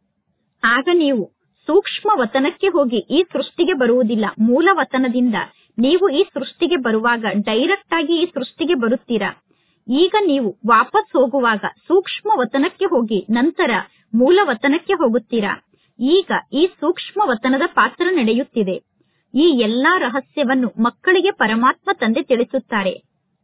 ಆಗ ನೀವು ಸೂಕ್ಷ್ಮ ವತನಕ್ಕೆ ಹೋಗಿ ಈ ಸೃಷ್ಟಿಗೆ ಬರುವುದಿಲ್ಲ ಮೂಲ ವತನದಿಂದ ನೀವು ಈ ಸೃಷ್ಟಿಗೆ ಬರುವಾಗ ಡೈರೆಕ್ಟ್ ಆಗಿ ಈ ಸೃಷ್ಟಿಗೆ ಬರುತ್ತೀರಾ ಈಗ ನೀವು ವಾಪಸ್ ಹೋಗುವಾಗ ಸೂಕ್ಷ್ಮ ವತನಕ್ಕೆ ಹೋಗಿ ನಂತರ ಮೂಲ ವತನಕ್ಕೆ ಹೋಗುತ್ತೀರಾ ಈಗ ಈ ಸೂಕ್ಷ್ಮ ವತನದ ಪಾತ್ರ ನಡೆಯುತ್ತಿದೆ ಈ ಎಲ್ಲಾ ರಹಸ್ಯವನ್ನು ಮಕ್ಕಳಿಗೆ ಪರಮಾತ್ಮ ತಂದೆ ತಿಳಿಸುತ್ತಾರೆ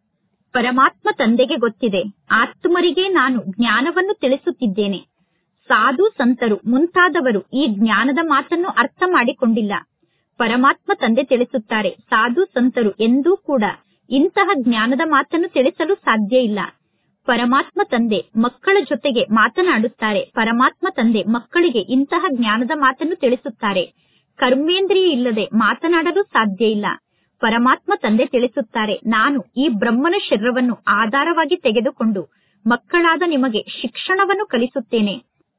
ಪರಮಾತ್ಮ ತಂದೆಗೆ ಗೊತ್ತಿದೆ ಆತ್ಮರಿಗೆ ನಾನು ಜ್ಞಾನವನ್ನು ತಿಳಿಸುತ್ತಿದ್ದೇನೆ ಸಾಧು ಸಂತರು ಮುಂತಾದವರು ಈ ಜ್ಞಾನದ ಮಾತನ್ನು ಅರ್ಥ ಮಾಡಿಕೊಂಡಿಲ್ಲ ಪರಮಾತ್ಮ ತಂದೆ ತಿಳಿಸುತ್ತಾರೆ ಸಾಧು ಸಂತರು ಎಂದೂ ಕೂಡ ಇಂತಹ ಜ್ಞಾನದ ಮಾತನ್ನು ತಿಳಿಸಲು ಸಾಧ್ಯ ಇಲ್ಲ ಪರಮಾತ್ಮ ತಂದೆ ಮಕ್ಕಳ ಜೊತೆಗೆ ಮಾತನಾಡುತ್ತಾರೆ ಪರಮಾತ್ಮ ತಂದೆ ಮಕ್ಕಳಿಗೆ ಇಂತಹ ಜ್ಞಾನದ ಮಾತನ್ನು ತಿಳಿಸುತ್ತಾರೆ ಕರ್ಮೇಂದ್ರಿಯ ಇಲ್ಲದೆ ಮಾತನಾಡಲು ಸಾಧ್ಯ ಇಲ್ಲ ಪರಮಾತ್ಮ ತಂದೆ ತಿಳಿಸುತ್ತಾರೆ ನಾನು ಈ ಬ್ರಹ್ಮನ ಶರೀರವನ್ನು ಆಧಾರವಾಗಿ ತೆಗೆದುಕೊಂಡು ಮಕ್ಕಳಾದ ನಿಮಗೆ ಶಿಕ್ಷಣವನ್ನು ಕಲಿಸುತ್ತೇನೆ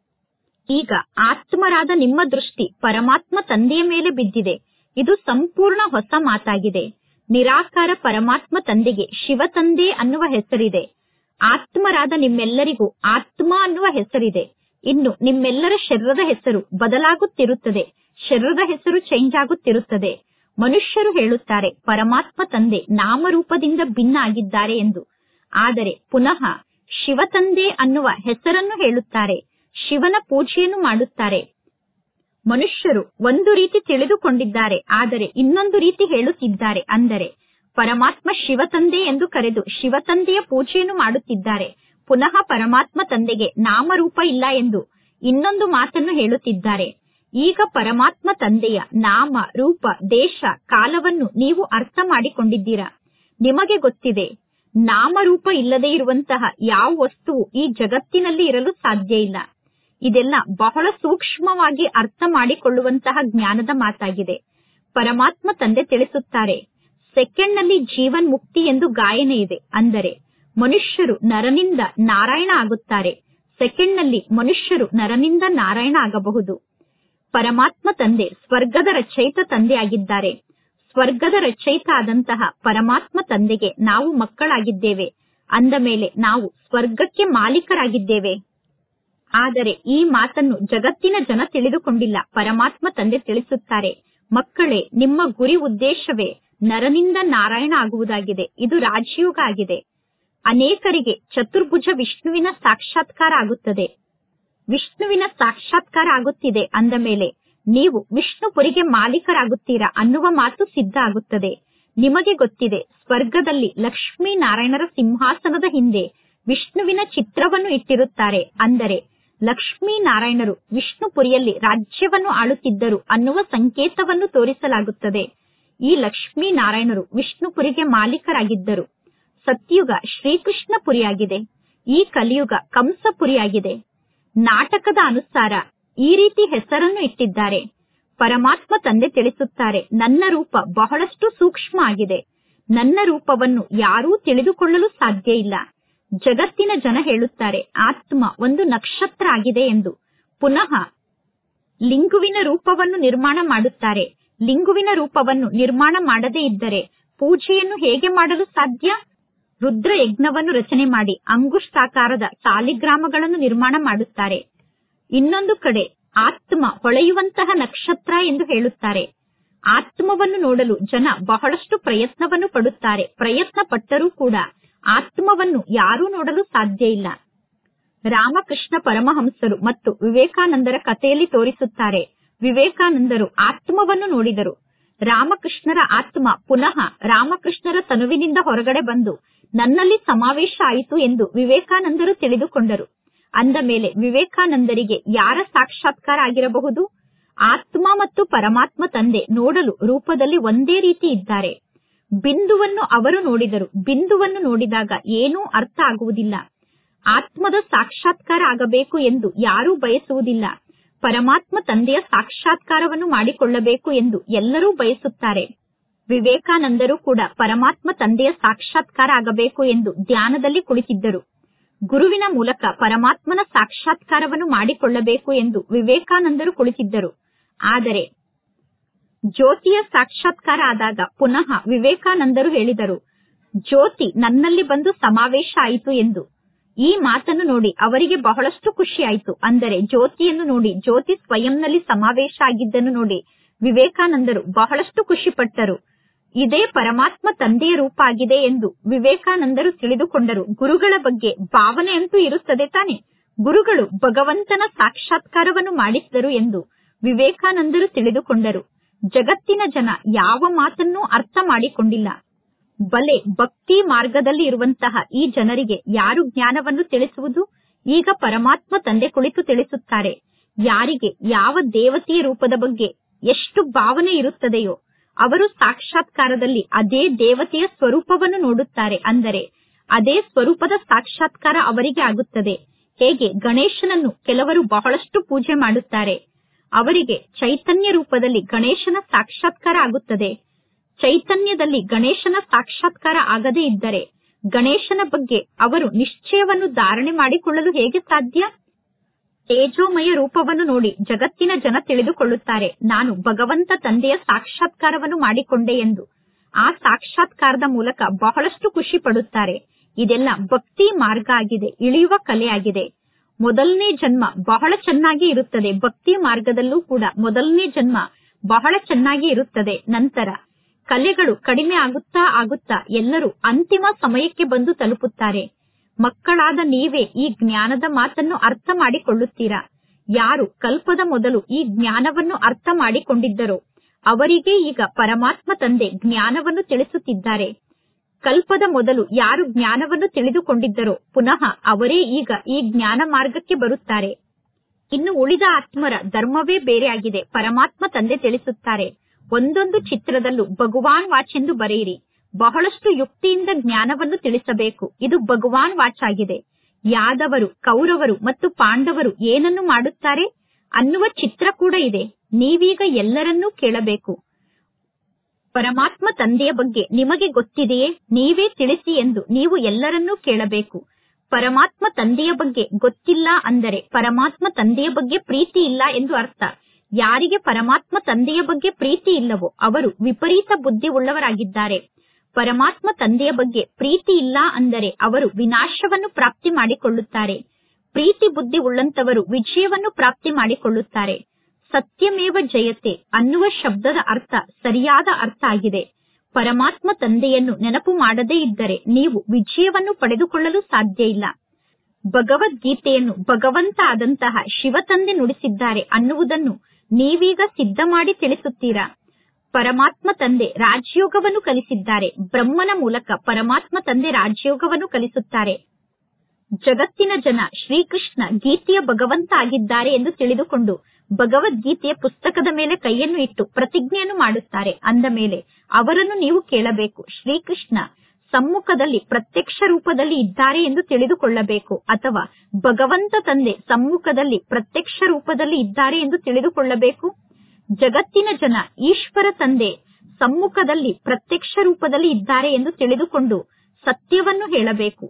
ಈಗ ಆತ್ಮರಾದ ನಿಮ್ಮ ದೃಷ್ಟಿ ಪರಮಾತ್ಮ ತಂದೆಯ ಮೇಲೆ ಬಿದ್ದಿದೆ ಇದು ಸಂಪೂರ್ಣ ಹೊಸ ಮಾತಾಗಿದೆ ನಿರಾಕಾರ ಪರಮಾತ್ಮ ತಂದೆಗೆ ಶಿವ ತಂದೆ ಅನ್ನುವ ಹೆಸರಿದೆ ಆತ್ಮರಾದ ನಿಮ್ಮೆಲ್ಲರಿಗೂ ಆತ್ಮ ಅನ್ನುವ ಹೆಸರಿದೆ ಇನ್ನು ನಿಮ್ಮೆಲ್ಲರ ಶರೀರದ ಹೆಸರು ಬದಲಾಗುತ್ತಿರುತ್ತದೆ ಶರೀರದ ಹೆಸರು ಚೇಂಜ್ ಆಗುತ್ತಿರುತ್ತದೆ ಮನುಷ್ಯರು ಹೇಳುತ್ತಾರೆ ಪರಮಾತ್ಮ ತಂದೆ ನಾಮರೂಪದಿಂದ ಭಿನ್ನ ಆಗಿದ್ದಾರೆ ಎಂದು ಆದರೆ ಪುನಃ ಶಿವ ತಂದೆ ಅನ್ನುವ ಹೆಸರನ್ನು ಹೇಳುತ್ತಾರೆ ಶಿವನ ಪೂಜೆಯನ್ನು ಮಾಡುತ್ತಾರೆ ಮನುಷ್ಯರು ಒಂದು ರೀತಿ ತಿಳಿದುಕೊಂಡಿದ್ದಾರೆ ಆದರೆ ಇನ್ನೊಂದು ರೀತಿ ಹೇಳುತ್ತಿದ್ದಾರೆ ಅಂದರೆ ಪರಮಾತ್ಮ ಶಿವ ತಂದೆ ಎಂದು ಕರೆದು ಶಿವ ತಂದೆಯ ಪೂಜೆಯನ್ನು ಮಾಡುತ್ತಿದ್ದಾರೆ ಪುನಃ ಪರಮಾತ್ಮ ತಂದೆಗೆ ನಾಮರೂಪ ಇಲ್ಲ ಎಂದು ಇನ್ನೊಂದು ಮಾತನ್ನು ಹೇಳುತ್ತಿದ್ದಾರೆ ಈಗ ಪರಮಾತ್ಮ ತಂದೆಯ ನಾಮ ರೂಪ ದೇಶ ಕಾಲವನ್ನು ನೀವು ಅರ್ಥ ಮಾಡಿಕೊಂಡಿದ್ದೀರಾ ನಿಮಗೆ ಗೊತ್ತಿದೆ ನಾಮರೂಪ ಇಲ್ಲದೆ ಇರುವಂತಹ ಯಾವ ವಸ್ತುವು ಈ ಜಗತ್ತಿನಲ್ಲಿ ಇರಲು ಸಾಧ್ಯ ಇಲ್ಲ ಇದೆಲ್ಲ ಬಹಳ ಸೂಕ್ಷ್ಮವಾಗಿ ಅರ್ಥ ಮಾಡಿಕೊಳ್ಳುವಂತಹ ಜ್ಞಾನದ ಮಾತಾಗಿದೆ ಪರಮಾತ್ಮ ತಂದೆ ತಿಳಿಸುತ್ತಾರೆ ಸೆಕೆಂಡ್ ನಲ್ಲಿ ಜೀವನ್ ಮುಕ್ತಿ ಎಂದು ಗಾಯನ ಇದೆ ಅಂದರೆ ಮನುಷ್ಯರು ನರನಿಂದ ನಾರಾಯಣ ಆಗುತ್ತಾರೆ ಸೆಕೆಂಡ್ ನಲ್ಲಿ ಮನುಷ್ಯರು ನರನಿಂದ ನಾರಾಯಣ ಆಗಬಹುದು ಪರಮಾತ್ಮ ತಂದೆ ಸ್ವರ್ಗದ ರಚಯಿತ ತಂದೆ ಆಗಿದ್ದಾರೆ ಸ್ವರ್ಗದ ರಚಯಿತ ಆದಂತಹ ಪರಮಾತ್ಮ ತಂದೆಗೆ ನಾವು ಮಕ್ಕಳಾಗಿದ್ದೇವೆ ಅಂದ ಮೇಲೆ ನಾವು ಸ್ವರ್ಗಕ್ಕೆ ಮಾಲೀಕರಾಗಿದ್ದೇವೆ ಆದರೆ ಈ ಮಾತನ್ನು ಜಗತ್ತಿನ ಜನ ತಿಳಿದುಕೊಂಡಿಲ್ಲ ಪರಮಾತ್ಮ ತಂದೆ ತಿಳಿಸುತ್ತಾರೆ ಮಕ್ಕಳೇ ನಿಮ್ಮ ಗುರಿ ಉದ್ದೇಶವೇ ನರನಿಂದ ನಾರಾಯಣ ಆಗುವುದಾಗಿದೆ ಇದು ರಾಜಯೋಗ ಆಗಿದೆ ಅನೇಕರಿಗೆ ಚತುರ್ಭುಜ ವಿಷ್ಣುವಿನ ಸಾಕ್ಷಾತ್ಕಾರ ಆಗುತ್ತದೆ ವಿಷ್ಣುವಿನ ಸಾಕ್ಷಾತ್ಕಾರ ಆಗುತ್ತಿದೆ ಅಂದ ಮೇಲೆ ನೀವು ವಿಷ್ಣುಪುರಿಗೆ ಮಾಲೀಕರಾಗುತ್ತೀರಾ ಅನ್ನುವ ಮಾತು ಸಿದ್ಧ ಆಗುತ್ತದೆ ನಿಮಗೆ ಗೊತ್ತಿದೆ ಸ್ವರ್ಗದಲ್ಲಿ ಲಕ್ಷ್ಮೀ ನಾರಾಯಣರ ಸಿಂಹಾಸನದ ಹಿಂದೆ ವಿಷ್ಣುವಿನ ಚಿತ್ರವನ್ನು ಇಟ್ಟಿರುತ್ತಾರೆ ಅಂದರೆ ಲಕ್ಷ್ಮೀ ನಾರಾಯಣರು ವಿಷ್ಣುಪುರಿಯಲ್ಲಿ ರಾಜ್ಯವನ್ನು ಆಳುತ್ತಿದ್ದರು ಅನ್ನುವ ಸಂಕೇತವನ್ನು ತೋರಿಸಲಾಗುತ್ತದೆ ಈ ಲಕ್ಷ್ಮೀ ನಾರಾಯಣರು ವಿಷ್ಣುಪುರಿಗೆ ಮಾಲೀಕರಾಗಿದ್ದರು ಸತ್ಯುಗ ಶ್ರೀಕೃಷ್ಣ ಪುರಿಯಾಗಿದೆ ಈ ಕಲಿಯುಗ ಕಂಸಪುರಿಯಾಗಿದೆ ನಾಟಕದ ಅನುಸಾರ ಈ ರೀತಿ ಹೆಸರನ್ನು ಇಟ್ಟಿದ್ದಾರೆ ಪರಮಾತ್ಮ ತಂದೆ ತಿಳಿಸುತ್ತಾರೆ ನನ್ನ ರೂಪ ಬಹಳಷ್ಟು ಸೂಕ್ಷ್ಮ ಆಗಿದೆ ನನ್ನ ರೂಪವನ್ನು ಯಾರೂ ತಿಳಿದುಕೊಳ್ಳಲು ಸಾಧ್ಯ ಇಲ್ಲ ಜಗತ್ತಿನ ಜನ ಹೇಳುತ್ತಾರೆ ಆತ್ಮ ಒಂದು ನಕ್ಷತ್ರ ಆಗಿದೆ ಎಂದು ಪುನಃ ಲಿಂಗುವಿನ ರೂಪವನ್ನು ನಿರ್ಮಾಣ ಮಾಡುತ್ತಾರೆ ಲಿಂಗುವಿನ ರೂಪವನ್ನು ನಿರ್ಮಾಣ ಮಾಡದೇ ಇದ್ದರೆ ಪೂಜೆಯನ್ನು ಹೇಗೆ ಮಾಡಲು ಸಾಧ್ಯ ರುದ್ರ ಯಜ್ಞವನ್ನು ರಚನೆ ಮಾಡಿ ಅಂಗುಷ್ಟಾಕಾರದ ಸಾಲಿಗ್ರಾಮಗಳನ್ನು ನಿರ್ಮಾಣ ಮಾಡುತ್ತಾರೆ ಇನ್ನೊಂದು ಕಡೆ ಆತ್ಮ ಹೊಳೆಯುವಂತಹ ನಕ್ಷತ್ರ ಎಂದು ಹೇಳುತ್ತಾರೆ ಆತ್ಮವನ್ನು ನೋಡಲು ಜನ ಬಹಳಷ್ಟು ಪ್ರಯತ್ನವನ್ನು ಪಡುತ್ತಾರೆ ಪ್ರಯತ್ನ ಪಟ್ಟರೂ ಕೂಡ ಆತ್ಮವನ್ನು ಯಾರೂ ನೋಡಲು ಸಾಧ್ಯ ಇಲ್ಲ ರಾಮಕೃಷ್ಣ ಪರಮಹಂಸರು ಮತ್ತು ವಿವೇಕಾನಂದರ ಕಥೆಯಲ್ಲಿ ತೋರಿಸುತ್ತಾರೆ ವಿವೇಕಾನಂದರು ಆತ್ಮವನ್ನು ನೋಡಿದರು ರಾಮಕೃಷ್ಣರ ಆತ್ಮ ಪುನಃ ರಾಮಕೃಷ್ಣರ ತನುವಿನಿಂದ ಹೊರಗಡೆ ಬಂದು ನನ್ನಲ್ಲಿ ಸಮಾವೇಶ ಆಯಿತು ಎಂದು ವಿವೇಕಾನಂದರು ತಿಳಿದುಕೊಂಡರು ಅಂದ ಮೇಲೆ ವಿವೇಕಾನಂದರಿಗೆ ಯಾರ ಸಾಕ್ಷಾತ್ಕಾರ ಆಗಿರಬಹುದು ಆತ್ಮ ಮತ್ತು ಪರಮಾತ್ಮ ತಂದೆ ನೋಡಲು ರೂಪದಲ್ಲಿ ಒಂದೇ ರೀತಿ ಇದ್ದಾರೆ ಬಿಂದುವನ್ನು ಅವರು ನೋಡಿದರು ಬಿಂದುವನ್ನು ನೋಡಿದಾಗ ಏನೂ ಅರ್ಥ ಆಗುವುದಿಲ್ಲ ಆತ್ಮದ ಸಾಕ್ಷಾತ್ಕಾರ ಆಗಬೇಕು ಎಂದು ಯಾರೂ ಬಯಸುವುದಿಲ್ಲ ಪರಮಾತ್ಮ ತಂದೆಯ ಸಾಕ್ಷಾತ್ಕಾರವನ್ನು ಮಾಡಿಕೊಳ್ಳಬೇಕು ಎಂದು ಎಲ್ಲರೂ ಬಯಸುತ್ತಾರೆ ವಿವೇಕಾನಂದರು ಕೂಡ ಪರಮಾತ್ಮ ತಂದೆಯ ಸಾಕ್ಷಾತ್ಕಾರ ಆಗಬೇಕು ಎಂದು ಧ್ಯಾನದಲ್ಲಿ ಕುಳಿತಿದ್ದರು ಗುರುವಿನ ಮೂಲಕ ಪರಮಾತ್ಮನ ಸಾಕ್ಷಾತ್ಕಾರವನ್ನು ಮಾಡಿಕೊಳ್ಳಬೇಕು ಎಂದು ವಿವೇಕಾನಂದರು ಕುಳಿತಿದ್ದರು ಆದರೆ ಜ್ಯೋತಿಯ ಸಾಕ್ಷಾತ್ಕಾರ ಆದಾಗ ಪುನಃ ವಿವೇಕಾನಂದರು ಹೇಳಿದರು ಜ್ಯೋತಿ ನನ್ನಲ್ಲಿ ಬಂದು ಸಮಾವೇಶ ಆಯಿತು ಎಂದು ಈ ಮಾತನ್ನು ನೋಡಿ ಅವರಿಗೆ ಬಹಳಷ್ಟು ಖುಷಿ ಆಯಿತು ಅಂದರೆ ಜ್ಯೋತಿಯನ್ನು ನೋಡಿ ಜ್ಯೋತಿ ಸ್ವಯಂನಲ್ಲಿ ಸಮಾವೇಶ ಆಗಿದ್ದನ್ನು ನೋಡಿ ವಿವೇಕಾನಂದರು ಬಹಳಷ್ಟು ಖುಷಿ ಪಟ್ಟರು ಇದೇ ಪರಮಾತ್ಮ ತಂದೆಯ ರೂಪ ಆಗಿದೆ ಎಂದು ವಿವೇಕಾನಂದರು ತಿಳಿದುಕೊಂಡರು ಗುರುಗಳ ಬಗ್ಗೆ ಭಾವನೆ ಅಂತೂ ಇರುತ್ತದೆ ತಾನೆ ಗುರುಗಳು ಭಗವಂತನ ಸಾಕ್ಷಾತ್ಕಾರವನ್ನು ಮಾಡಿಸಿದರು ಎಂದು ವಿವೇಕಾನಂದರು ತಿಳಿದುಕೊಂಡರು ಜಗತ್ತಿನ ಜನ ಯಾವ ಮಾತನ್ನೂ ಅರ್ಥ ಮಾಡಿಕೊಂಡಿಲ್ಲ ಬಲೆ ಭಕ್ತಿ ಮಾರ್ಗದಲ್ಲಿ ಇರುವಂತಹ ಈ ಜನರಿಗೆ ಯಾರು ಜ್ಞಾನವನ್ನು ತಿಳಿಸುವುದು ಈಗ ಪರಮಾತ್ಮ ತಂದೆ ಕುಳಿತು ತಿಳಿಸುತ್ತಾರೆ ಯಾರಿಗೆ ಯಾವ ದೇವತೆಯ ರೂಪದ ಬಗ್ಗೆ ಎಷ್ಟು ಭಾವನೆ ಇರುತ್ತದೆಯೋ ಅವರು ಸಾಕ್ಷಾತ್ಕಾರದಲ್ಲಿ ಅದೇ ದೇವತೆಯ ಸ್ವರೂಪವನ್ನು ನೋಡುತ್ತಾರೆ ಅಂದರೆ ಅದೇ ಸ್ವರೂಪದ ಸಾಕ್ಷಾತ್ಕಾರ ಅವರಿಗೆ ಆಗುತ್ತದೆ ಹೇಗೆ ಗಣೇಶನನ್ನು ಕೆಲವರು ಬಹಳಷ್ಟು ಪೂಜೆ ಮಾಡುತ್ತಾರೆ ಅವರಿಗೆ ಚೈತನ್ಯ ರೂಪದಲ್ಲಿ ಗಣೇಶನ ಸಾಕ್ಷಾತ್ಕಾರ ಆಗುತ್ತದೆ ಚೈತನ್ಯದಲ್ಲಿ ಗಣೇಶನ ಸಾಕ್ಷಾತ್ಕಾರ ಆಗದೇ ಇದ್ದರೆ ಗಣೇಶನ ಬಗ್ಗೆ ಅವರು ನಿಶ್ಚಯವನ್ನು ಧಾರಣೆ ಮಾಡಿಕೊಳ್ಳಲು ಹೇಗೆ ಸಾಧ್ಯ ತೇಜೋಮಯ ರೂಪವನ್ನು ನೋಡಿ ಜಗತ್ತಿನ ಜನ ತಿಳಿದುಕೊಳ್ಳುತ್ತಾರೆ ನಾನು ಭಗವಂತ ತಂದೆಯ ಸಾಕ್ಷಾತ್ಕಾರವನ್ನು ಮಾಡಿಕೊಂಡೆ ಎಂದು ಆ ಸಾಕ್ಷಾತ್ಕಾರದ ಮೂಲಕ ಬಹಳಷ್ಟು ಖುಷಿ ಪಡುತ್ತಾರೆ ಇದೆಲ್ಲ ಭಕ್ತಿ ಮಾರ್ಗ ಆಗಿದೆ ಇಳಿಯುವ ಕಲೆ ಆಗಿದೆ ಮೊದಲನೇ ಜನ್ಮ ಬಹಳ ಚೆನ್ನಾಗಿ ಇರುತ್ತದೆ ಭಕ್ತಿ ಮಾರ್ಗದಲ್ಲೂ ಕೂಡ ಮೊದಲನೇ ಜನ್ಮ ಬಹಳ ಚೆನ್ನಾಗಿ ಇರುತ್ತದೆ ನಂತರ ಕಲೆಗಳು ಕಡಿಮೆ ಆಗುತ್ತಾ ಆಗುತ್ತಾ ಎಲ್ಲರೂ ಅಂತಿಮ ಸಮಯಕ್ಕೆ ಬಂದು ತಲುಪುತ್ತಾರೆ ಮಕ್ಕಳಾದ ನೀವೇ ಈ ಜ್ಞಾನದ ಮಾತನ್ನು ಅರ್ಥ ಮಾಡಿಕೊಳ್ಳುತ್ತೀರಾ ಯಾರು ಕಲ್ಪದ ಮೊದಲು ಈ ಜ್ಞಾನವನ್ನು ಅರ್ಥ ಮಾಡಿಕೊಂಡಿದ್ದರೋ ಅವರಿಗೆ ಈಗ ಪರಮಾತ್ಮ ತಂದೆ ಜ್ಞಾನವನ್ನು ತಿಳಿಸುತ್ತಿದ್ದಾರೆ ಕಲ್ಪದ ಮೊದಲು ಯಾರು ಜ್ಞಾನವನ್ನು ತಿಳಿದುಕೊಂಡಿದ್ದರೋ ಪುನಃ ಅವರೇ ಈಗ ಈ ಜ್ಞಾನ ಮಾರ್ಗಕ್ಕೆ ಬರುತ್ತಾರೆ ಇನ್ನು ಉಳಿದ ಆತ್ಮರ ಧರ್ಮವೇ ಬೇರೆಯಾಗಿದೆ ಪರಮಾತ್ಮ ತಂದೆ ತಿಳಿಸುತ್ತಾರೆ ಒಂದೊಂದು ಚಿತ್ರದಲ್ಲೂ ಭಗವಾನ್ ವಾಚ್ ಎಂದು ಬರೆಯಿರಿ ಬಹಳಷ್ಟು ಯುಕ್ತಿಯಿಂದ ಜ್ಞಾನವನ್ನು ತಿಳಿಸಬೇಕು ಇದು ಭಗವಾನ್ ವಾಚ್ ಆಗಿದೆ ಯಾದವರು ಕೌರವರು ಮತ್ತು ಪಾಂಡವರು ಏನನ್ನು ಮಾಡುತ್ತಾರೆ ಅನ್ನುವ ಚಿತ್ರ ಕೂಡ ಇದೆ ನೀವೀಗ ಎಲ್ಲರನ್ನೂ ಕೇಳಬೇಕು ಪರಮಾತ್ಮ ತಂದೆಯ ಬಗ್ಗೆ ನಿಮಗೆ ಗೊತ್ತಿದೆಯೇ ನೀವೇ ತಿಳಿಸಿ ಎಂದು ನೀವು ಎಲ್ಲರನ್ನೂ ಕೇಳಬೇಕು ಪರಮಾತ್ಮ ತಂದೆಯ ಬಗ್ಗೆ ಗೊತ್ತಿಲ್ಲ ಅಂದರೆ ಪರಮಾತ್ಮ ತಂದೆಯ ಬಗ್ಗೆ ಪ್ರೀತಿ ಇಲ್ಲ ಎಂದು ಅರ್ಥ ಯಾರಿಗೆ ಪರಮಾತ್ಮ ತಂದೆಯ ಬಗ್ಗೆ ಪ್ರೀತಿ ಇಲ್ಲವೋ ಅವರು ವಿಪರೀತ ಬುದ್ಧಿ ಉಳ್ಳವರಾಗಿದ್ದಾರೆ ಪರಮಾತ್ಮ ತಂದೆಯ ಬಗ್ಗೆ ಪ್ರೀತಿ ಇಲ್ಲ ಅಂದರೆ ಅವರು ವಿನಾಶವನ್ನು ಪ್ರಾಪ್ತಿ ಮಾಡಿಕೊಳ್ಳುತ್ತಾರೆ ಪ್ರೀತಿ ಬುದ್ಧಿ ಉಳ್ಳಂತವರು ವಿಜಯವನ್ನು ಪ್ರಾಪ್ತಿ ಮಾಡಿಕೊಳ್ಳುತ್ತಾರೆ ಸತ್ಯಮೇವ ಜಯತೆ ಅನ್ನುವ ಶಬ್ದದ ಅರ್ಥ ಸರಿಯಾದ ಅರ್ಥ ಆಗಿದೆ ಪರಮಾತ್ಮ ತಂದೆಯನ್ನು ನೆನಪು ಮಾಡದೇ ಇದ್ದರೆ ನೀವು ವಿಜಯವನ್ನು ಪಡೆದುಕೊಳ್ಳಲು ಸಾಧ್ಯ ಇಲ್ಲ ಭಗವದ್ಗೀತೆಯನ್ನು ಭಗವಂತ ಆದಂತಹ ಶಿವತಂದೆ ನುಡಿಸಿದ್ದಾರೆ ಅನ್ನುವುದನ್ನು ನೀವೀಗ ಸಿದ್ಧ ಮಾಡಿ ತಿಳಿಸುತ್ತೀರಾ ಪರಮಾತ್ಮ ತಂದೆ ರಾಜಯೋಗವನ್ನು ಕಲಿಸಿದ್ದಾರೆ ಬ್ರಹ್ಮನ ಮೂಲಕ ಪರಮಾತ್ಮ ತಂದೆ ರಾಜಯೋಗವನ್ನು ಕಲಿಸುತ್ತಾರೆ ಜಗತ್ತಿನ ಜನ ಶ್ರೀಕೃಷ್ಣ ಗೀತೆಯ ಭಗವಂತ ಆಗಿದ್ದಾರೆ ಎಂದು ತಿಳಿದುಕೊಂಡು ಭಗವದ್ಗೀತೆಯ ಪುಸ್ತಕದ ಮೇಲೆ ಕೈಯನ್ನು ಇಟ್ಟು ಪ್ರತಿಜ್ಞೆಯನ್ನು ಮಾಡುತ್ತಾರೆ ಅಂದ ಮೇಲೆ ಅವರನ್ನು ನೀವು ಕೇಳಬೇಕು ಶ್ರೀಕೃಷ್ಣ ಸಮ್ಮುಖದಲ್ಲಿ ಪ್ರತ್ಯಕ್ಷ ರೂಪದಲ್ಲಿ ಇದ್ದಾರೆ ಎಂದು ತಿಳಿದುಕೊಳ್ಳಬೇಕು ಅಥವಾ ಭಗವಂತ ತಂದೆ ಸಮ್ಮುಖದಲ್ಲಿ ಪ್ರತ್ಯಕ್ಷ ರೂಪದಲ್ಲಿ ಇದ್ದಾರೆ ಎಂದು ತಿಳಿದುಕೊಳ್ಳಬೇಕು ಜಗತ್ತಿನ ಜನ ಈಶ್ವರ ತಂದೆ ಸಮ್ಮುಖದಲ್ಲಿ ಪ್ರತ್ಯಕ್ಷ ರೂಪದಲ್ಲಿ ಇದ್ದಾರೆ ಎಂದು ತಿಳಿದುಕೊಂಡು ಸತ್ಯವನ್ನು ಹೇಳಬೇಕು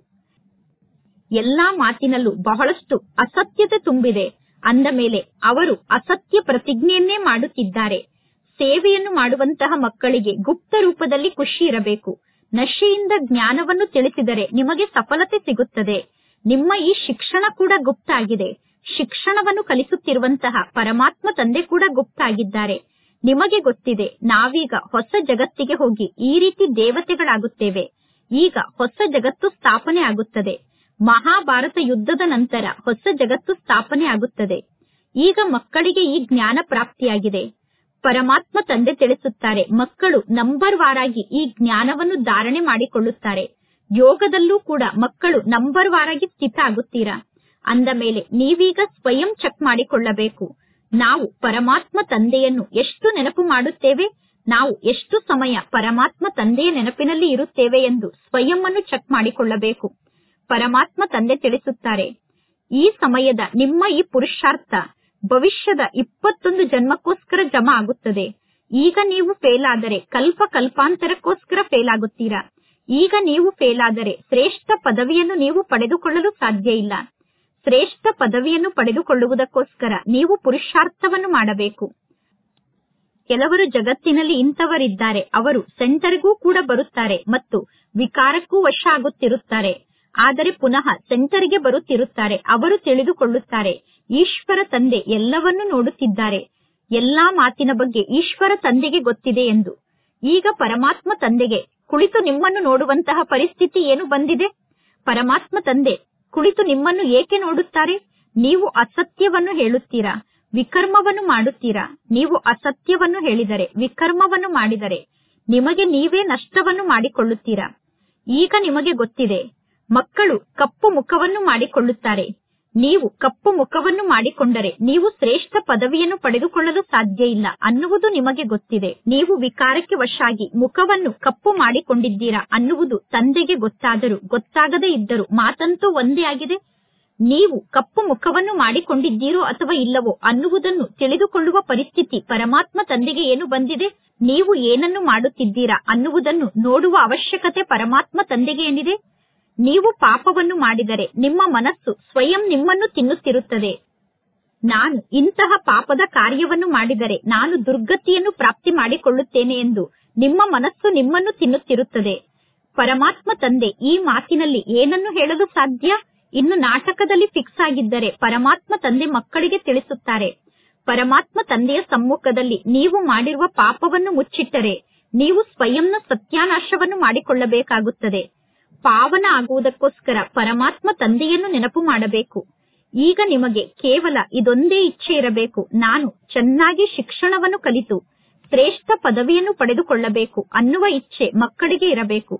ಎಲ್ಲಾ ಮಾತಿನಲ್ಲೂ ಬಹಳಷ್ಟು ಅಸತ್ಯತೆ ತುಂಬಿದೆ ಅಂದ ಮೇಲೆ ಅವರು ಅಸತ್ಯ ಪ್ರತಿಜ್ಞೆಯನ್ನೇ ಮಾಡುತ್ತಿದ್ದಾರೆ ಸೇವೆಯನ್ನು ಮಾಡುವಂತಹ ಮಕ್ಕಳಿಗೆ ಗುಪ್ತ ರೂಪದಲ್ಲಿ ಖುಷಿ ಇರಬೇಕು ನಶೆಯಿಂದ ಜ್ಞಾನವನ್ನು ತಿಳಿಸಿದರೆ ನಿಮಗೆ ಸಫಲತೆ ಸಿಗುತ್ತದೆ ನಿಮ್ಮ ಈ ಶಿಕ್ಷಣ ಕೂಡ ಗುಪ್ತ ಆಗಿದೆ ಶಿಕ್ಷಣವನ್ನು ಕಲಿಸುತ್ತಿರುವಂತಹ ಪರಮಾತ್ಮ ತಂದೆ ಕೂಡ ಗುಪ್ತ ಆಗಿದ್ದಾರೆ ನಿಮಗೆ ಗೊತ್ತಿದೆ ನಾವೀಗ ಹೊಸ ಜಗತ್ತಿಗೆ ಹೋಗಿ ಈ ರೀತಿ ದೇವತೆಗಳಾಗುತ್ತೇವೆ ಈಗ ಹೊಸ ಜಗತ್ತು ಸ್ಥಾಪನೆ ಆಗುತ್ತದೆ ಮಹಾಭಾರತ ಯುದ್ಧದ ನಂತರ ಹೊಸ ಜಗತ್ತು ಸ್ಥಾಪನೆ ಆಗುತ್ತದೆ ಈಗ ಮಕ್ಕಳಿಗೆ ಈ ಜ್ಞಾನ ಪ್ರಾಪ್ತಿಯಾಗಿದೆ ಪರಮಾತ್ಮ ತಂದೆ ತಿಳಿಸುತ್ತಾರೆ ಮಕ್ಕಳು ನಂಬರ್ ವಾರಾಗಿ ಈ ಜ್ಞಾನವನ್ನು ಧಾರಣೆ ಮಾಡಿಕೊಳ್ಳುತ್ತಾರೆ ಯೋಗದಲ್ಲೂ ಕೂಡ ಮಕ್ಕಳು ನಂಬರ್ ವಾರಾಗಿ ಸ್ಥಿತ ಆಗುತ್ತೀರಾ ಅಂದ ಮೇಲೆ ನೀವೀಗ ಸ್ವಯಂ ಚೆಕ್ ಮಾಡಿಕೊಳ್ಳಬೇಕು ನಾವು ಪರಮಾತ್ಮ ತಂದೆಯನ್ನು ಎಷ್ಟು ನೆನಪು ಮಾಡುತ್ತೇವೆ ನಾವು ಎಷ್ಟು ಸಮಯ ಪರಮಾತ್ಮ ತಂದೆಯ ನೆನಪಿನಲ್ಲಿ ಇರುತ್ತೇವೆ ಎಂದು ಸ್ವಯಂ ಅನ್ನು ಚೆಕ್ ಮಾಡಿಕೊಳ್ಳಬೇಕು ಪರಮಾತ್ಮ ತಂದೆ ತಿಳಿಸುತ್ತಾರೆ ಈ ಸಮಯದ ನಿಮ್ಮ ಈ ಪುರುಷಾರ್ಥ ಭವಿಷ್ಯದ ಇಪ್ಪತ್ತೊಂದು ಜನ್ಮಕ್ಕೋಸ್ಕರ ಜಮಾ ಆಗುತ್ತದೆ ಈಗ ನೀವು ಫೇಲ್ ಆದರೆ ಕಲ್ಪ ಕಲ್ಪಾಂತರಕ್ಕೋಸ್ಕರ ಫೇಲ್ ಆಗುತ್ತೀರಾ ಈಗ ನೀವು ಫೇಲ್ ಆದರೆ ಶ್ರೇಷ್ಠ ಪದವಿಯನ್ನು ನೀವು ಪಡೆದುಕೊಳ್ಳಲು ಸಾಧ್ಯ ಇಲ್ಲ ಶ್ರೇಷ್ಠ ಪದವಿಯನ್ನು ಪಡೆದುಕೊಳ್ಳುವುದಕ್ಕೋಸ್ಕರ ನೀವು ಪುರುಷಾರ್ಥವನ್ನು ಮಾಡಬೇಕು ಕೆಲವರು ಜಗತ್ತಿನಲ್ಲಿ ಇಂಥವರಿದ್ದಾರೆ ಅವರು ಸೆಂಟರ್ಗೂ ಕೂಡ ಬರುತ್ತಾರೆ ಮತ್ತು ವಿಕಾರಕ್ಕೂ ವಶ ಆಗುತ್ತಿರುತ್ತಾರೆ ಆದರೆ ಪುನಃ ಸೆಂಟರ್ಗೆ ಬರುತ್ತಿರುತ್ತಾರೆ ಅವರು ತಿಳಿದುಕೊಳ್ಳುತ್ತಾರೆ ಈಶ್ವರ ತಂದೆ ಎಲ್ಲವನ್ನೂ ನೋಡುತ್ತಿದ್ದಾರೆ ಎಲ್ಲಾ ಮಾತಿನ ಬಗ್ಗೆ ಈಶ್ವರ ತಂದೆಗೆ ಗೊತ್ತಿದೆ ಎಂದು ಈಗ ಪರಮಾತ್ಮ ತಂದೆಗೆ ಕುಳಿತು ನಿಮ್ಮನ್ನು ನೋಡುವಂತಹ ಪರಿಸ್ಥಿತಿ ಏನು ಬಂದಿದೆ ಪರಮಾತ್ಮ ತಂದೆ ಕುಳಿತು ನಿಮ್ಮನ್ನು ಏಕೆ ನೋಡುತ್ತಾರೆ ನೀವು ಅಸತ್ಯವನ್ನು ಹೇಳುತ್ತೀರಾ ವಿಕರ್ಮವನ್ನು ಮಾಡುತ್ತೀರಾ ನೀವು ಅಸತ್ಯವನ್ನು ಹೇಳಿದರೆ ವಿಕರ್ಮವನ್ನು ಮಾಡಿದರೆ ನಿಮಗೆ ನೀವೇ ನಷ್ಟವನ್ನು ಮಾಡಿಕೊಳ್ಳುತ್ತೀರಾ ಈಗ ನಿಮಗೆ ಗೊತ್ತಿದೆ ಮಕ್ಕಳು ಕಪ್ಪು ಮುಖವನ್ನು ಮಾಡಿಕೊಳ್ಳುತ್ತಾರೆ ನೀವು ಕಪ್ಪು ಮುಖವನ್ನು ಮಾಡಿಕೊಂಡರೆ ನೀವು ಶ್ರೇಷ್ಠ ಪದವಿಯನ್ನು ಪಡೆದುಕೊಳ್ಳಲು ಸಾಧ್ಯ ಇಲ್ಲ ಅನ್ನುವುದು ನಿಮಗೆ ಗೊತ್ತಿದೆ ನೀವು ವಿಕಾರಕ್ಕೆ ವಶಾಗಿ ಮುಖವನ್ನು ಕಪ್ಪು ಮಾಡಿಕೊಂಡಿದ್ದೀರಾ ಅನ್ನುವುದು ತಂದೆಗೆ ಗೊತ್ತಾದರೂ ಗೊತ್ತಾಗದೇ ಇದ್ದರೂ ಮಾತಂತೂ ಒಂದೇ ಆಗಿದೆ ನೀವು ಕಪ್ಪು ಮುಖವನ್ನು ಮಾಡಿಕೊಂಡಿದ್ದೀರೋ ಅಥವಾ ಇಲ್ಲವೋ ಅನ್ನುವುದನ್ನು ತಿಳಿದುಕೊಳ್ಳುವ ಪರಿಸ್ಥಿತಿ ಪರಮಾತ್ಮ ತಂದೆಗೆ ಏನು ಬಂದಿದೆ ನೀವು ಏನನ್ನು ಮಾಡುತ್ತಿದ್ದೀರಾ ಅನ್ನುವುದನ್ನು ನೋಡುವ ಅವಶ್ಯಕತೆ ಪರಮಾತ್ಮ ತಂದೆಗೆ ಏನಿದೆ ನೀವು ಪಾಪವನ್ನು ಮಾಡಿದರೆ ನಿಮ್ಮ ಮನಸ್ಸು ಸ್ವಯಂ ನಿಮ್ಮನ್ನು ತಿನ್ನುತ್ತಿರುತ್ತದೆ ನಾನು ಇಂತಹ ಪಾಪದ ಕಾರ್ಯವನ್ನು ಮಾಡಿದರೆ ನಾನು ದುರ್ಗತಿಯನ್ನು ಪ್ರಾಪ್ತಿ ಮಾಡಿಕೊಳ್ಳುತ್ತೇನೆ ಎಂದು ನಿಮ್ಮ ಮನಸ್ಸು ನಿಮ್ಮನ್ನು ತಿನ್ನುತ್ತಿರುತ್ತದೆ ಪರಮಾತ್ಮ ತಂದೆ ಈ ಮಾತಿನಲ್ಲಿ ಏನನ್ನು ಹೇಳಲು ಸಾಧ್ಯ ಇನ್ನು ನಾಟಕದಲ್ಲಿ ಫಿಕ್ಸ್ ಆಗಿದ್ದರೆ ಪರಮಾತ್ಮ ತಂದೆ ಮಕ್ಕಳಿಗೆ ತಿಳಿಸುತ್ತಾರೆ ಪರಮಾತ್ಮ ತಂದೆಯ ಸಮ್ಮುಖದಲ್ಲಿ ನೀವು ಮಾಡಿರುವ ಪಾಪವನ್ನು ಮುಚ್ಚಿಟ್ಟರೆ ನೀವು ಸ್ವಯಂನ ಸತ್ಯಾನಾಶವನ್ನು ಮಾಡಿಕೊಳ್ಳಬೇಕಾಗುತ್ತದೆ ಪಾವನ ಆಗುವುದಕ್ಕೋಸ್ಕರ ಪರಮಾತ್ಮ ತಂದೆಯನ್ನು ನೆನಪು ಮಾಡಬೇಕು ಈಗ ನಿಮಗೆ ಕೇವಲ ಇದೊಂದೇ ಇಚ್ಛೆ ಇರಬೇಕು ನಾನು ಚೆನ್ನಾಗಿ ಶಿಕ್ಷಣವನ್ನು ಕಲಿತು ಶ್ರೇಷ್ಠ ಪದವಿಯನ್ನು ಪಡೆದುಕೊಳ್ಳಬೇಕು ಅನ್ನುವ ಇಚ್ಛೆ ಮಕ್ಕಳಿಗೆ ಇರಬೇಕು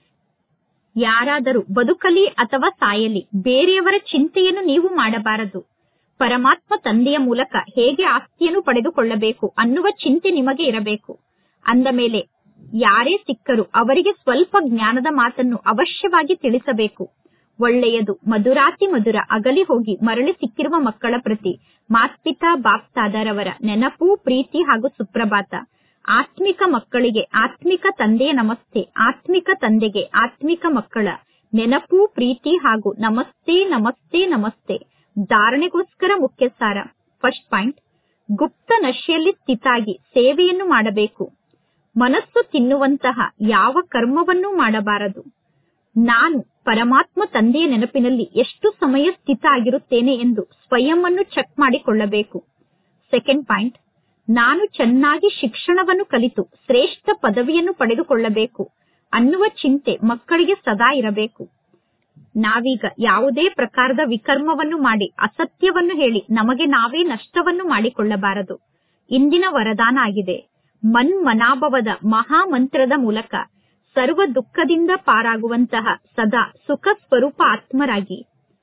ಯಾರಾದರೂ ಬದುಕಲಿ ಅಥವಾ ಸಾಯಲಿ ಬೇರೆಯವರ ಚಿಂತೆಯನ್ನು ನೀವು ಮಾಡಬಾರದು ಪರಮಾತ್ಮ ತಂದೆಯ ಮೂಲಕ ಹೇಗೆ ಆಸ್ತಿಯನ್ನು ಪಡೆದುಕೊಳ್ಳಬೇಕು ಅನ್ನುವ ಚಿಂತೆ ನಿಮಗೆ ಇರಬೇಕು ಅಂದ ಮೇಲೆ ಯಾರೇ ಸಿಕ್ಕರು ಅವರಿಗೆ ಸ್ವಲ್ಪ ಜ್ಞಾನದ ಮಾತನ್ನು ಅವಶ್ಯವಾಗಿ ತಿಳಿಸಬೇಕು ಒಳ್ಳೆಯದು ಮಧುರಾತಿ ಮಧುರ ಅಗಲಿ ಹೋಗಿ ಮರಳಿ ಸಿಕ್ಕಿರುವ ಮಕ್ಕಳ ಪ್ರತಿ ಮಾತ್ಪಿತಾ ಬಾಪ್ತಾದರವರ ನೆನಪು ಪ್ರೀತಿ ಹಾಗೂ ಸುಪ್ರಭಾತ ಆತ್ಮಿಕ ಮಕ್ಕಳಿಗೆ ಆತ್ಮಿಕ ತಂದೆಯ ನಮಸ್ತೆ ಆತ್ಮಿಕ ತಂದೆಗೆ ಆತ್ಮಿಕ ಮಕ್ಕಳ ನೆನಪು ಪ್ರೀತಿ ಹಾಗೂ ನಮಸ್ತೆ ನಮಸ್ತೆ ನಮಸ್ತೆ ಧಾರಣೆಗೋಸ್ಕರ ಮುಖ್ಯ ಸಾರ ಫಸ್ಟ್ ಪಾಯಿಂಟ್ ಗುಪ್ತ ನಶೆಯಲ್ಲಿ ಸ್ಥಿತಾಗಿ ಸೇವೆಯನ್ನು ಮಾಡಬೇಕು ಮನಸ್ಸು ತಿನ್ನುವಂತಹ ಯಾವ ಕರ್ಮವನ್ನೂ ಮಾಡಬಾರದು ನಾನು ಪರಮಾತ್ಮ ತಂದೆಯ ನೆನಪಿನಲ್ಲಿ ಎಷ್ಟು ಸಮಯ ಸ್ಥಿತ ಆಗಿರುತ್ತೇನೆ ಎಂದು ಸ್ವಯಂ ಅನ್ನು ಚೆಕ್ ಮಾಡಿಕೊಳ್ಳಬೇಕು ಸೆಕೆಂಡ್ ಪಾಯಿಂಟ್ ನಾನು ಚೆನ್ನಾಗಿ ಶಿಕ್ಷಣವನ್ನು ಕಲಿತು ಶ್ರೇಷ್ಠ ಪದವಿಯನ್ನು ಪಡೆದುಕೊಳ್ಳಬೇಕು ಅನ್ನುವ ಚಿಂತೆ ಮಕ್ಕಳಿಗೆ ಸದಾ ಇರಬೇಕು ನಾವೀಗ ಯಾವುದೇ ಪ್ರಕಾರದ ವಿಕರ್ಮವನ್ನು ಮಾಡಿ ಅಸತ್ಯವನ್ನು ಹೇಳಿ ನಮಗೆ ನಾವೇ ನಷ್ಟವನ್ನು ಮಾಡಿಕೊಳ್ಳಬಾರದು ಇಂದಿನ ವರದಾನ ಆಗಿದೆ ಮನ್ಮನಾಭವದ ಮಹಾಮಂತ್ರದ ಮೂಲಕ ಸರ್ವ ದುಃಖದಿಂದ ಪಾರಾಗುವಂತಹ ಸದಾ ಸುಖ ಸ್ವರೂಪ ಆತ್ಮರಾಗಿ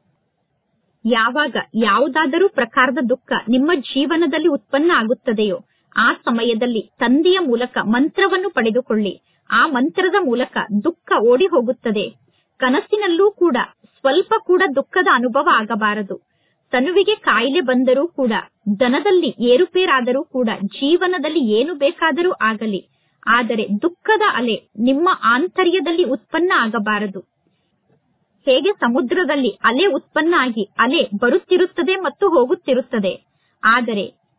ಯಾವಾಗ ಯಾವುದಾದರೂ ಪ್ರಕಾರದ ದುಃಖ ನಿಮ್ಮ ಜೀವನದಲ್ಲಿ ಉತ್ಪನ್ನ ಆಗುತ್ತದೆಯೋ ಆ ಸಮಯದಲ್ಲಿ ತಂದೆಯ ಮೂಲಕ ಮಂತ್ರವನ್ನು ಪಡೆದುಕೊಳ್ಳಿ ಆ ಮಂತ್ರದ ಮೂಲಕ ದುಃಖ ಓಡಿ ಹೋಗುತ್ತದೆ ಕನಸಿನಲ್ಲೂ ಕೂಡ ಸ್ವಲ್ಪ ಕೂಡ ದುಃಖದ ಅನುಭವ ಆಗಬಾರದು ತನುವಿಗೆ ಕಾಯಿಲೆ ಬಂದರೂ ಕೂಡ ದನದಲ್ಲಿ ಏರುಪೇರಾದರೂ ಕೂಡ ಜೀವನದಲ್ಲಿ ಏನು ಬೇಕಾದರೂ ಆಗಲಿ ಆದರೆ ದುಃಖದ ಅಲೆ ನಿಮ್ಮ ಆಂತರ್ಯದಲ್ಲಿ ಉತ್ಪನ್ನ ಆಗಬಾರದು ಹೇಗೆ ಸಮುದ್ರದಲ್ಲಿ ಅಲೆ ಉತ್ಪನ್ನ ಆಗಿ ಅಲೆ ಬರುತ್ತಿರುತ್ತದೆ ಮತ್ತು ಹೋಗುತ್ತಿರುತ್ತದೆ ಆದರೆ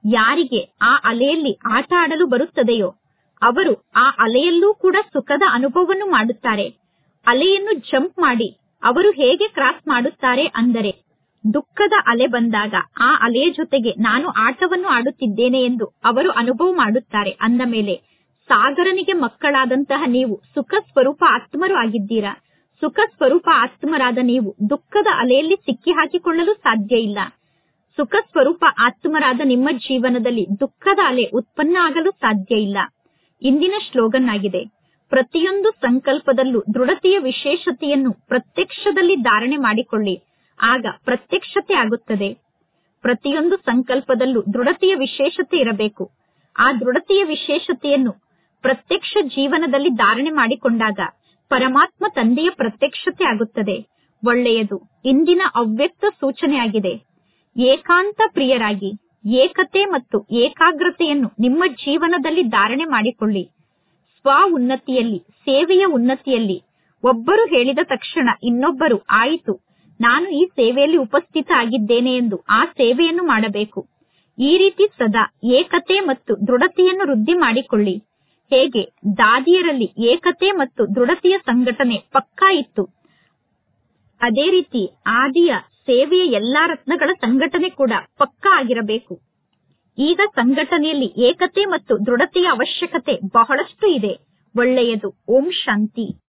ಯಾರಿಗೆ ಆ ಅಲೆಯಲ್ಲಿ ಆಟ ಆಡಲು ಬರುತ್ತದೆಯೋ ಅವರು ಆ ಅಲೆಯಲ್ಲೂ ಕೂಡ ಸುಖದ ಅನುಭವವನ್ನು ಮಾಡುತ್ತಾರೆ ಅಲೆಯನ್ನು ಜಂಪ್ ಮಾಡಿ ಅವರು ಹೇಗೆ ಕ್ರಾಸ್ ಮಾಡುತ್ತಾರೆ ಅಂದರೆ ದುಃಖದ ಅಲೆ ಬಂದಾಗ ಆ ಅಲೆಯ ಜೊತೆಗೆ ನಾನು ಆಟವನ್ನು ಆಡುತ್ತಿದ್ದೇನೆ ಎಂದು ಅವರು ಅನುಭವ ಮಾಡುತ್ತಾರೆ ಅಂದ ಮೇಲೆ ಸಾಗರನಿಗೆ ಮಕ್ಕಳಾದಂತಹ ನೀವು ಸುಖ ಸ್ವರೂಪ ಆತ್ಮರು ಆಗಿದ್ದೀರಾ ಸುಖ ಸ್ವರೂಪ ಆತ್ಮರಾದ ನೀವು ದುಃಖದ ಅಲೆಯಲ್ಲಿ ಸಿಕ್ಕಿ ಹಾಕಿಕೊಳ್ಳಲು ಸಾಧ್ಯ ಇಲ್ಲ ಸುಖ ಸ್ವರೂಪ ಆತ್ಮರಾದ ನಿಮ್ಮ ಜೀವನದಲ್ಲಿ ದುಃಖದ ಅಲೆ ಉತ್ಪನ್ನ ಆಗಲು ಸಾಧ್ಯ ಇಲ್ಲ ಇಂದಿನ ಶ್ಲೋಗನ್ ಆಗಿದೆ ಪ್ರತಿಯೊಂದು ಸಂಕಲ್ಪದಲ್ಲೂ ದೃಢತೆಯ ವಿಶೇಷತೆಯನ್ನು ಪ್ರತ್ಯಕ್ಷದಲ್ಲಿ ಧಾರಣೆ ಮಾಡಿಕೊಳ್ಳಿ ಆಗ ಪ್ರತ್ಯಕ್ಷತೆ ಆಗುತ್ತದೆ ಪ್ರತಿಯೊಂದು ಸಂಕಲ್ಪದಲ್ಲೂ ದೃಢತೆಯ ವಿಶೇಷತೆ ಇರಬೇಕು ಆ ದೃಢತೆಯ ವಿಶೇಷತೆಯನ್ನು ಪ್ರತ್ಯಕ್ಷ ಜೀವನದಲ್ಲಿ ಧಾರಣೆ ಮಾಡಿಕೊಂಡಾಗ ಪರಮಾತ್ಮ ತಂದೆಯ ಪ್ರತ್ಯಕ್ಷತೆ ಆಗುತ್ತದೆ ಒಳ್ಳೆಯದು ಇಂದಿನ ಅವ್ಯಕ್ತ ಸೂಚನೆಯಾಗಿದೆ ಏಕಾಂತ ಪ್ರಿಯರಾಗಿ ಏಕತೆ ಮತ್ತು ಏಕಾಗ್ರತೆಯನ್ನು ನಿಮ್ಮ ಜೀವನದಲ್ಲಿ ಧಾರಣೆ ಮಾಡಿಕೊಳ್ಳಿ ಸ್ವ ಉನ್ನತಿಯಲ್ಲಿ ಸೇವೆಯ ಉನ್ನತಿಯಲ್ಲಿ ಒಬ್ಬರು ಹೇಳಿದ ತಕ್ಷಣ ಇನ್ನೊಬ್ಬರು ಆಯಿತು ನಾನು ಈ ಸೇವೆಯಲ್ಲಿ ಉಪಸ್ಥಿತ ಆಗಿದ್ದೇನೆ ಎಂದು ಆ ಸೇವೆಯನ್ನು ಮಾಡಬೇಕು ಈ ರೀತಿ ಸದಾ ಏಕತೆ ಮತ್ತು ದೃಢತೆಯನ್ನು ವೃದ್ಧಿ ಮಾಡಿಕೊಳ್ಳಿ ಹೇಗೆ ದಾದಿಯರಲ್ಲಿ ಏಕತೆ ಮತ್ತು ದೃಢತೆಯ ಸಂಘಟನೆ ಪಕ್ಕಾ ಇತ್ತು ಅದೇ ರೀತಿ ಆದಿಯ ಸೇವೆಯ ಎಲ್ಲಾ ರತ್ನಗಳ ಸಂಘಟನೆ ಕೂಡ ಪಕ್ಕಾ ಆಗಿರಬೇಕು ಈಗ ಸಂಘಟನೆಯಲ್ಲಿ ಏಕತೆ ಮತ್ತು ದೃಢತೆಯ ಅವಶ್ಯಕತೆ ಬಹಳಷ್ಟು ಇದೆ ಒಳ್ಳೆಯದು ಓಂ ಶಾಂತಿ